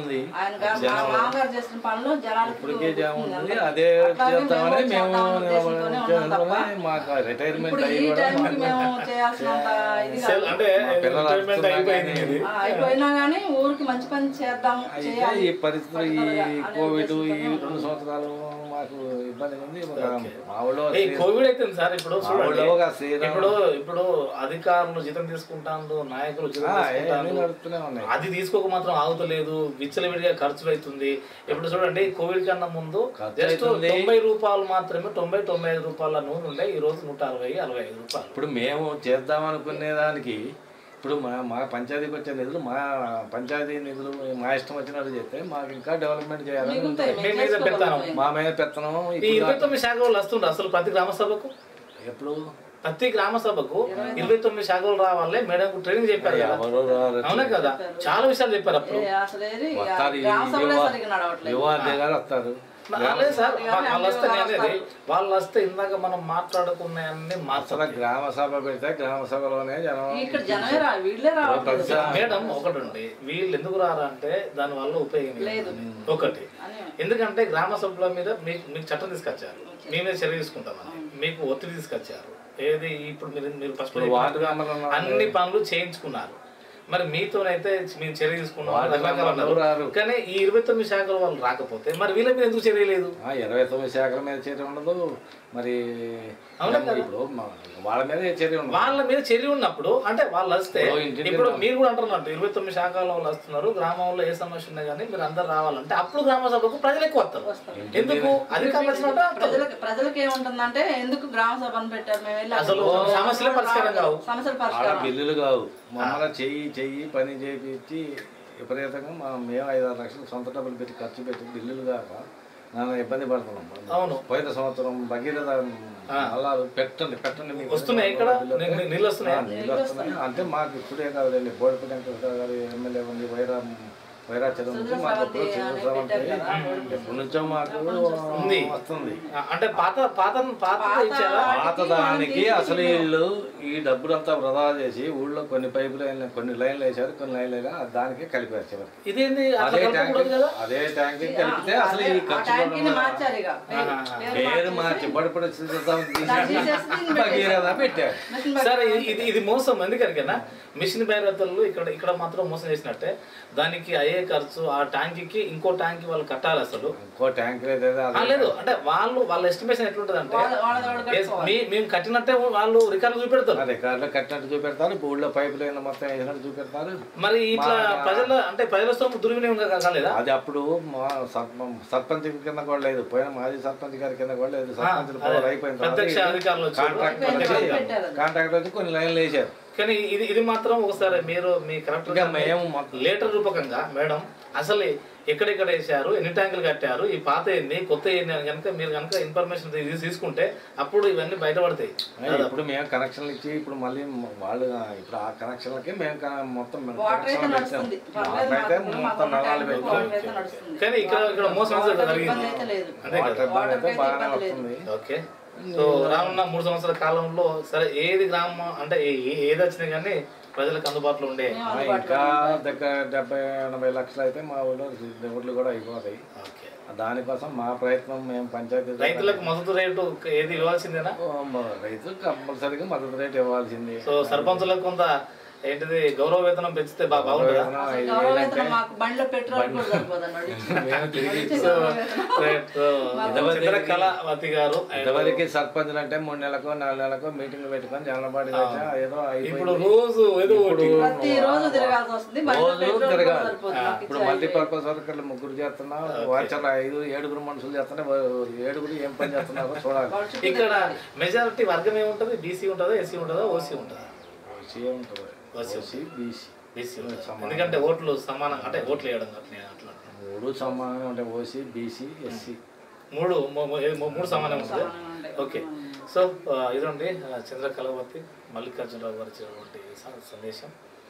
Speaker 3: ఉంది
Speaker 2: ఆయన గారు మా మామగారు చేసిన పనులు జనాలకు
Speaker 3: ఇప్పటికే జామ ఉంది
Speaker 2: అందరికీ.
Speaker 3: అదే
Speaker 2: అట్లాగే
Speaker 3: చేద్దామని
Speaker 2: మేము
Speaker 3: మేము
Speaker 2: చేద్దామనే ఉద్దేశంతోనే ఉన్నాం తప్ప
Speaker 3: మాకు రిటైర్మెంట్
Speaker 2: ఇప్పుడు
Speaker 3: అయ్యి
Speaker 2: ఈ
Speaker 3: కూడా
Speaker 2: టైంకి మేము చేయాల్సినంత ఇది
Speaker 1: సెల్
Speaker 2: కాదు.
Speaker 1: అంటే
Speaker 3: మా పిల్లలు
Speaker 1: రిటైర్మెంట్
Speaker 3: వస్తున్నా
Speaker 1: అయిపోయింది
Speaker 3: కానీ
Speaker 1: ఇది.
Speaker 2: ఆ, అయిపోయినా కానీ ఊరికి మంచి పని చేద్దాం
Speaker 3: అయితే
Speaker 2: చేయాలి
Speaker 3: ఈ పరిస్థితులు ఈ కోవిడ్ ఈ రెండు సంవత్సరాలు మాకు ఇబ్బంది ఉంది ఒక మా ఊళ్ళో
Speaker 1: ఈ కోవిడ్ అయితే సార్ ఇప్పుడు చూడండి
Speaker 3: ఊళ్ళో ఒక శ్రీరామ్
Speaker 1: ఇప్పుడు ఇప్పుడు అధికారులు జీతం తీసుకుంటాను నాయకులు జీతం
Speaker 3: ఆ, అన్నీ
Speaker 1: తీసుకుంటాను
Speaker 3: నడుస్తూనే ఉన్నాయి
Speaker 1: అది తీసుకోక మాత్రం ఆగుతలేదు విచ్చలవిడిగా ఖర్చులు అవుతుంది ఇప్పుడు చూడండి కోవిడ్ కన్నా ముందు
Speaker 3: ఖర్చు
Speaker 1: జస్ట్
Speaker 3: అవుతుంది.
Speaker 1: తొంభై రూపాయలు మాత్రమే తొంభై తొంభై ఐదు రూపాయల నూనె ఉండే ఈ రోజు నూట అరవై అరవై ఐదు రూపాయలు
Speaker 3: ఇప్పుడు మేము చేద్దాం అనుకునే దానికి ఇప్పుడు మా మా పంచాయతీకి వచ్చే నిధులు మా పంచాయతీ నిధులు మా ఇష్టం వచ్చినట్టు చేస్తే మాకు ఇంకా డెవలప్మెంట్ చేయాలని
Speaker 2: మిగులుతాయి
Speaker 1: మీ
Speaker 2: మేము
Speaker 1: మీద పెడతాను
Speaker 2: చేసుకోగలుగుతాం.
Speaker 3: మా మీద పెత్తనం
Speaker 1: ఈ
Speaker 3: ఇప్పుడు
Speaker 1: ఇరవై తొమ్మిది శాఖ వాళ్ళు వస్తుండ్రు అసలు ప్రతి గ్రామ సభకు
Speaker 3: ఎప్పుడు
Speaker 1: ప్రతి గ్రామ సభకు ఇరవై తొమ్మిది శాఖలు రావాలే మేడం ట్రైనింగ్ చెప్పారు కదా
Speaker 3: ఎవరు రారు.
Speaker 1: అవునా కదా చాలా విషయాలు చెప్పారు అప్పుడు
Speaker 2: ఏ, అసలు ఏది ఇక
Speaker 3: వస్తారు ఈ
Speaker 2: గ్రామ సభలే
Speaker 3: యువ-
Speaker 2: సరిగ్గా నడవట్లేదు
Speaker 3: యువ అధ్యక్షులు వస్తారు
Speaker 1: లేదు సార్ వా- వాళ్ళు వస్తే నేను అనేది వాళ్ళు వస్తే ఇందాక మనం మాట్లాడుకున్న అన్ని
Speaker 3: అసలు
Speaker 1: మార్చాలి
Speaker 3: గ్రామ సభ పెడితే గ్రామ సభలోనే జనం
Speaker 2: ఇక్కడ జనమే రా వీళ్ళే రావట్లేదు
Speaker 3: ప్రతి-
Speaker 1: మేడం ఒకటి ఉంది వీళ్ళు ఎందుకు రారా అంటే దాని వల్ల ఉపయోగం లేదు. ఒకటి
Speaker 2: అని
Speaker 1: ఎందుకంటే గ్రామ సభల మీద మీకు మీకు చట్టం తీసుకొచ్చారు మీ మీద చర్య తీసుకుంటామని మీకు ఒత్తిడి తీసుకొచ్చారు ఏది ఇప్పుడు మీరు మీరు ఫస్ట్
Speaker 3: వార్డు మెంబర్లు
Speaker 1: అన్ని పనులు చేయించుకున్నారు మరి మీతోనైతే మేము చర్య తీసుకున్నాం
Speaker 3: వార్డు
Speaker 1: రకరకాలు
Speaker 3: మెంబర్లు
Speaker 1: అన్నారు.
Speaker 3: రారు.
Speaker 1: కానీ ఈ ఇరవై తొమ్మిది శాఖల వాళ్ళు రాకపోతే మరి వీళ్ళ మీద ఎందుకు చర్య లేదు
Speaker 3: ఆ, ఇరవై తొమ్మిది శాఖల మీద చర్య ఉండదు మరి
Speaker 1: అవునా కదా?
Speaker 3: ఇప్పుడు మా- వాళ్ళ మీద చర్య ఉండదు
Speaker 1: వాళ్ళ మీద చర్య ఉన్నప్పుడు అంటే వాళ్ళు వస్తే
Speaker 3: ఓ ఇంటింటికి
Speaker 1: ఇప్పుడు
Speaker 3: రా-
Speaker 1: మీరు కూడా అంటున్నట్టు ఇరవై తొమ్మిది శాఖల వాళ్ళు వస్తున్నారు గ్రామంలో ఏ సమస్య ఉన్నా కానీ మీరు అందరు రావాలంటే అప్పుడు గ్రామ సభకు ప్రజలు ఎక్కువ వస్తారు ఎందుకు అధికారులు వచ్చినట్టు వస్తారు.
Speaker 2: ప్రజలకు ప్రజలకు ఏముంటుందంటే ఎందుకు గ్రామ సభను పెట్టారు మేము వెళ్ళి
Speaker 1: అసలు
Speaker 2: అక్కడ
Speaker 1: సమస్యలే పరిష్కారం కావు.
Speaker 2: సమస్యల
Speaker 3: వాళ్ళ
Speaker 2: పరిష్కారం
Speaker 3: బిల్లులు కావు మమ్మల్ని చెయ్యి చెయ్యి పని చేయించి విపరీతంగా మా మేము ఐదు ఆరు లక్షలు సొంత డబ్బులు పెట్టి ఖర్చు పెట్టి బిల్లులు కాక నాన్న ఇబ్బంది పడుతున్నాం
Speaker 1: అవును
Speaker 3: పోయిన సంవత్సరం భగీరథ నల్లాలు పెట్టండి పెట్టండి మీకు
Speaker 1: వస్తున్నాయి ఇక్కడ ని- ని- నీళ్ళు వస్తున్నాయి
Speaker 3: ఆ, నీళ్ళు వస్తున్నాయి అంటే మాకు ఇప్పుడే కాదులేండి బోడిపల్లి వెంకటేశ్వర గారు ఎమ్మెల్యే ఉంది వైరా వైరా చదువు ఉంది. మాకు ఎప్పుడో చిన్న స్రవంతి ఎప్పటి నుంచో మాకు
Speaker 1: ఉంది.
Speaker 3: వస్తుంది
Speaker 1: అంటే పాత పాత పాత ఇచ్చారా
Speaker 3: పాత దానికి అసలు వీళ్ళు ఈ డబ్బులంతా వృధా చేసి ఊళ్ళో కొన్ని పైపు లైన్లు కొన్ని లైన్లు వేశారు కొన్ని లైన్లు వేయగా దానికి కలిపారు చివరికి
Speaker 1: ఇదేంది అట్లా
Speaker 3: అదే ట్యాంక్
Speaker 1: కలపకూడదు కదా
Speaker 3: అదే ట్యాంక్ కలిపితే అసలు ఈ
Speaker 2: ఆ
Speaker 3: ఖర్చు
Speaker 2: ట్యాంకీని మార్చారు ఇక పేరు. పేరు
Speaker 3: పేరు మార్చి బడిపడి
Speaker 2: దాన్ని తీసేసి దీన్ని
Speaker 3: భగీరథ పెట్టారు
Speaker 2: మిషన్
Speaker 1: సరే ఇది- ఇది ఇది మోసం ఎందుకనికైనా మిషన్ భైరతలు ఇక్కడ ఇక్కడ మాత్రం మోసం చేసినట్టే దానికి అయ్యే ఖర్చు ఆ ట్యాంకీకి ఇంకో ట్యాంక్ వాళ్ళు కట్టాలి అసలు
Speaker 3: ఇంకో ట్యాంక్ లేదు
Speaker 1: ఆ, లేదు అంటే వాళ్ళు వాళ్ళ ఎస్టిమేషన్ ఎట్లుంటది అంటే
Speaker 2: వాళ్ళ- వాళ్ళది వాళ్ళు కట్టుకోవాలి.
Speaker 1: మేము కట్టినట్టే వాళ్ళు రికార్డులు చూపెడతారు
Speaker 3: రికార్డులో కట్టినట్టు చూపెడతారు ఇప్పుడు ఊళ్ళో పైపు లైన్ మొత్తం వేసినట్టు చూపెడతారు
Speaker 1: మరి ఇట్లా ప్రజల అంటే ప్రజల సొమ్ము దుర్వినియోగం కా- కాలేదా
Speaker 3: అది అప్పుడు మా సర్పం- సర్పంచ్ కింద కూడా లేదు పోయిన మాజీ సర్పంచ్ గారి కింద కూడా లేదు సర్పంచ్ పవర్ అయిపోయిన
Speaker 1: ప్రత్యక్ష
Speaker 3: తర్వాత
Speaker 1: అధికారులు వచ్చారు
Speaker 3: కాంట్రాక్ట్
Speaker 2: పెట్టారు.
Speaker 3: వచ్చి కాంట్రాక్ట్ వచ్చి కొన్ని లైన్లు వేసారు
Speaker 1: కానీ ఇది ఇది మాత్రం ఒకసారి మీరు మీ కరెక్ట్
Speaker 3: ఇంకా మేము మొత్తం
Speaker 1: లేటర్ రూపకంగా మేడం అసలు ఎక్కడెక్కడ వేసారు ఎన్ని ట్యాంకులు కట్టారు ఈ పాత ఏంది కొత్త ఏంది అని కనుక మీరు కనుక ఇన్ఫర్మేషన్ తీసుకుంటే అప్పుడు ఇవన్నీ బయటపడతాయి
Speaker 3: ఇప్పుడు మేము కనెక్షన్లు ఇచ్చి ఇప్పుడు మళ్ళీ వాళ్ళు ఇప్పుడు ఆ కనెక్షన్లకి మేము కన- మొత్తం
Speaker 2: వాటర్ అయితే
Speaker 3: కనెక్షన్లు
Speaker 2: నడుస్తుంది
Speaker 3: పెట్టాం
Speaker 2: పర్లేదు
Speaker 3: వాటర్ అయితే
Speaker 2: మాకు
Speaker 3: మొత్తం
Speaker 2: మాకు
Speaker 3: నలాలు
Speaker 2: ట్యాంక్
Speaker 3: పెట్టాం
Speaker 2: వాటర్ అయితే నడుస్తుంది
Speaker 1: కానీ ఇక్కడ ఇక్కడ మోసం అయితే
Speaker 2: వాటర్
Speaker 1: జరిగింది
Speaker 2: ఇబ్బంది అయితే లేదు
Speaker 1: అంతే కదా
Speaker 3: వాటర్ ఇబ్బంది అయితే
Speaker 2: వాటర్కి
Speaker 3: బాగానే
Speaker 2: ఇబ్బంది లేదు.
Speaker 3: వస్తుంది
Speaker 1: ఓకే సో రానున్న మూడు సంవత్సరాల కాలంలో సరే ఏది గ్రామం అంటే ఏ- ఏ- ఏది వచ్చినా కానీ ప్రజలకు అందుబాటులో ఉండే
Speaker 3: ఆ, ఇంకా దగ్గర డెబ్బై ఎనభై లక్షలు అయితే మా ఊళ్ళో రోడ్లు కూడా అయిపోతాయి
Speaker 1: ఓకే
Speaker 3: దానికోసం మా ప్రయత్నం మేము పంచాయతీ
Speaker 1: రైతులకు మద్దతు రేటు ఏది ఇవ్వాల్సిందేనా
Speaker 3: రైతు కంపల్సరీగా మద్దతు రేట్ ఇవ్వాల్సింది
Speaker 1: సో సర్పంచులకు కొంత ఏంటిది గౌరవ వేతనం పెంచితే బా- బాగుంటుందా
Speaker 3: వేతనం
Speaker 2: అసలు
Speaker 3: ఐదు
Speaker 2: గౌరవ
Speaker 3: వేలు
Speaker 2: వేతనం
Speaker 3: అంటే
Speaker 2: మాకు బండిలో పెట్రోల్ కూడా సరిపోదు అన్నాడు
Speaker 3: మేము తిరిగి
Speaker 1: సో, రైట్. సో, చంద్రకళావతి గారు and
Speaker 3: ఇంతవరకు సర్పంచులు అంటే మూడు నెలలకు నాలుగు నెలలకు మీటింగ్ పెట్టుకొని జనపాటి ఏదో
Speaker 1: ఇప్పుడు
Speaker 3: అయిపోయింది
Speaker 1: రోజు ఏదో ఒకటి
Speaker 2: ప్రతి రోజు తిరగాల్సి వస్తుంది బండిలో
Speaker 3: రోజు
Speaker 2: పెట్రోల్ కూడా
Speaker 3: తిరగాలి
Speaker 2: సరిపోదు మాకు
Speaker 3: ఇప్పుడు
Speaker 2: ఇచ్చే
Speaker 3: మల్టీపర్పస్ వర్కర్లు ముగ్గురు చేస్తున్నాం వాచర్లు ఐదు ఏడుగురు మనుషులు చేస్తున్నా ఏడుగురు ఏం పని చేస్తున్నారో చూడాలి
Speaker 2: వాళ్ళ చుట్టూ
Speaker 1: ఇక్కడ మెజారిటీ వర్గం ఏముంటది బీసీ ఉంటుందా ఎస్సీ ఉంటుందా ఓసీ ఉంటుందా
Speaker 3: ఓసీ ఉంటుంది
Speaker 1: ఓసీ.
Speaker 3: ఓసీ బీసీ
Speaker 1: బీసీ ఎందుకంటే ఓట్లు సమానం అంటే ఓట్లు వేయడం అట్లా అట్లా
Speaker 3: మూడు సమానంగా ఉంటాయి ఓసీ బీసీ ఎస్సీ
Speaker 1: మూడు మూ- మూ- ఏ- మూడు సమానం ఉంటుంది
Speaker 2: సమానంగా ఉంటాయి.
Speaker 1: ఓకే సో ఆ, ఇదండి ఆ, చంద్రకళావతి మల్లికార్జునరావు గారు ఇచ్చినటువంటి స- సందేశం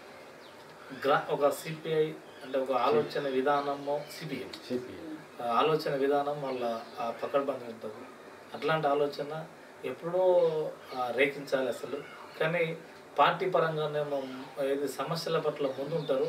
Speaker 1: గ్రా ఒక సిపిఐ అంటే ఒక ఆలోచన విధానము సిపిఐ
Speaker 3: సిపి
Speaker 1: ఆలోచన విధానం వాళ్ళ ఆ పకడ్బందీ ఉంటుంది అట్లాంటి ఆలోచన ఎప్పుడో ఆ, రేకించాలి అసలు కానీ పార్టీ పరంగానేమో ఏది సమస్యల పట్ల ముందుంటారు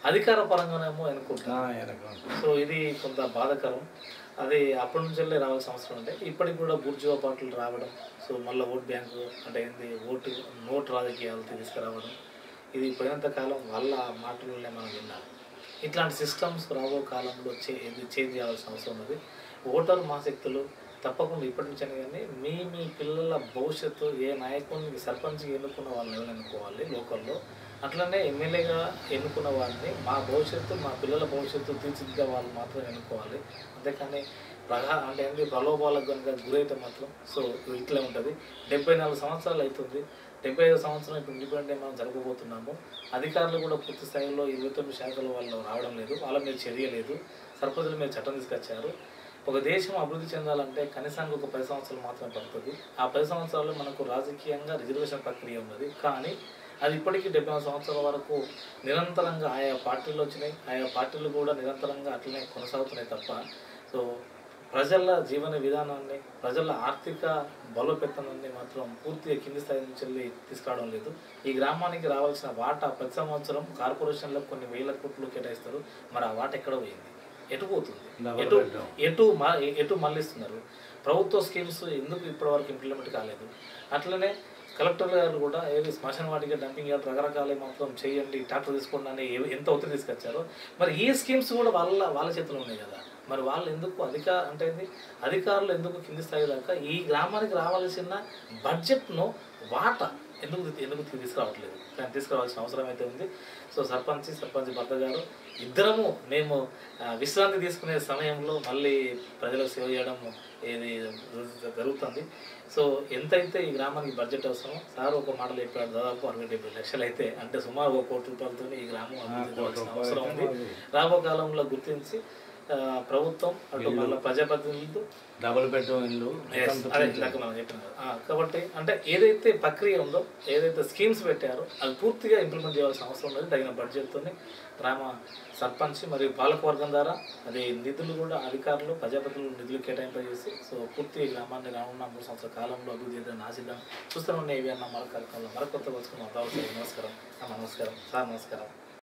Speaker 1: అధికార పరంగానేమో ఎన్నుకుంటారు
Speaker 3: ఆ, వెనక ఉంటుంది.
Speaker 1: సో ఇది కొంత బాధాకరం అది అప్పటి నుంచి వెళ్ళి రావాల్సిన అవసరం ఉంటే ఇప్పటికి కూడా బూర్జువా పార్టీలు రావడం సో మళ్ళీ ఓట్ బ్యాంకు అంటే ఏంది ఓటు నోటు రాజకీయాలు తీసుకురావడం ఇది పోయినంత కాలం వాళ్ళ మాటలనే మనం విన్నాం ఇట్లాంటి సిస్టమ్స్ రాబో కాలంలో చే ఇది చేంజ్ చేయాల్సిన అవసరం ఉన్నది ఓటర్ మాశక్తులు తప్పకుండా ఇప్పటి నుంచి కానీ మీ మీ పిల్లల భవిష్యత్తు ఏ నాయకుడిని సర్పంచ్కి ఎన్నుకున్న వాళ్ళని ఎవరు ఎన్నుకోవాలి లోకల్లో అట్లనే ఎమ్మెల్యేగా ఎన్నుకున్న వారిని మా భవిష్యత్తు మా పిల్లల భవిష్యత్తు తీర్చిదిద్దే వాళ్ళు మాత్రం ఎన్నుకోవాలి అంతేకాని ప్రగా అంటే ఏంటి ప్రలోభాలకు కనుక గురైతే మాత్రం సో ఇట్లే ఉంటుంది డెబ్బై నాలుగు సంవత్సరాలు అవుతుంది డెబ్బై ఐదు సంవత్సరం ఇప్పుడు ఇండిపెండెంట్ మనం జరగబోతున్నాము అధికారులు కూడా పూర్తి స్థాయిలో ఇరవై తొమ్మిది శాఖల వాళ్ళు రావడం లేదు వాళ్ళ మీద చర్య లేదు సర్పంచుల మీద చట్టం తీసుకొచ్చారు ఒక దేశం అభివృద్ధి చెందాలంటే కనీసానికి ఒక పది సంవత్సరాలు మాత్రమే పడుతుంది ఆ పది సంవత్సరాల్లో మనకు రాజకీయంగా రిజర్వేషన్ ప్రక్రియ ఉన్నది కానీ అది ఇప్పటికీ డెబ్బై నాలుగు సంవత్సరాల వరకు నిరంతరంగా ఆయా పార్టీలు వచ్చినాయి ఆయా పార్టీలు కూడా నిరంతరంగా అట్లనే కొనసాగుతున్నాయి తప్ప సో ప్రజల జీవన విధానాన్ని ప్రజల ఆర్థిక బలోపేతాన్ని మాత్రం పూర్తిగా కింది స్థాయి నుంచి వెళ్ళి తీసుకురావడం లేదు ఈ గ్రామానికి రావాల్సిన వాటా ప్రతి సంవత్సరం కార్పొరేషన్లకు కొన్ని వేల కోట్లు కేటాయిస్తారు మరి ఆ వాట ఎక్కడ పోయింది ఎటు పోతుంది
Speaker 3: Double
Speaker 1: ఎటు
Speaker 3: bedroom.
Speaker 1: ఎటు మ- ఎటు మళ్ళిస్తున్నారు ప్రభుత్వ స్కీమ్స్ ఎందుకు ఇప్పటివరకు ఇంప్లిమెంట్ కాలేదు అట్లనే కలెక్టర్ గారు కూడా ఏది శ్మశాన వాటికి డంపింగ్ యార్డ్ రకరకాల మొత్తం చేయండి ట్రాక్టర్ తీసుకోండి అని ఏ- ఎంత ఒత్తిడి తీసుకొచ్చారో మరి ఈ స్కీమ్స్ కూడా వాళ్ళ వాళ్ళ చేతిలో ఉన్నాయి కదా మరి వాళ్ళు ఎందుకు అధిక అంటే ఏంది అధికారులు ఎందుకు కింది స్థాయి దాకా ఈ గ్రామానికి రావాల్సిన బడ్జెట్ను వాటా ఎందుకు ఎందుకు తీసుకురావట్లేదు కానీ తీసుకురావాల్సిన అవసరం అయితే ఉంది సో సర్పంచ్ సర్పంచ్ భర్త గారు ఇద్దరము మేము ఆ, విశ్రాంతి తీసుకునే సమయంలో మళ్ళీ ప్రజలకు సేవ చేయడం ఇది జరుగుతుంది సో ఎంతైతే ఈ గ్రామానికి బడ్జెట్ అవసరమో సార్ ఒక మాటలు చెప్పాడు దాదాపు అరవై డెబ్బై లక్షలు అయితే అంటే సుమారు ఒక కోటి రూపాయలతో ఈ గ్రామం అభివృద్ధి కావాల్సిన అవసరం ఉంది రాబో కాలంలో గుర్తించి ఆ, ప్రభుత్వం అటు మళ్ళీ ప్రజాప్రతినిధులు
Speaker 3: డబుల్ బెడ్రూమ్ ఇల్లు
Speaker 1: Yes, అదే ఇందాక మనం చెప్పిన కదా. ఆ, కాబట్టి అంటే ఏదైతే ప్రక్రియ ఉందో ఏదైతే స్కీమ్స్ పెట్టారో అది పూర్తిగా ఇంప్లిమెంట్ చేయాల్సిన అవసరం ఉన్నది తగిన బడ్జెట్తో గ్రామ సర్పంచ్ మరియు పాలకవర్గం ద్వారా అది నిధులు కూడా అధికారులు ప్రజాప్రతినిధులు నిధులు కేటాయింపజేసి సో పూర్తిగా ఈ గ్రామాన్ని రానున్న మూడు సంవత్సరాల కాలంలో అభివృద్ధి చేద్దాం ఆశిద్దాం చూస్తూనే ఉన్నాయి ఇవి అన్న మరొక కార్యక్రమంలో మరొక కొత్త వచ్చుకున్నాం నమస్కారం అమ్మ నమస్కారం సార్ నమస్కారం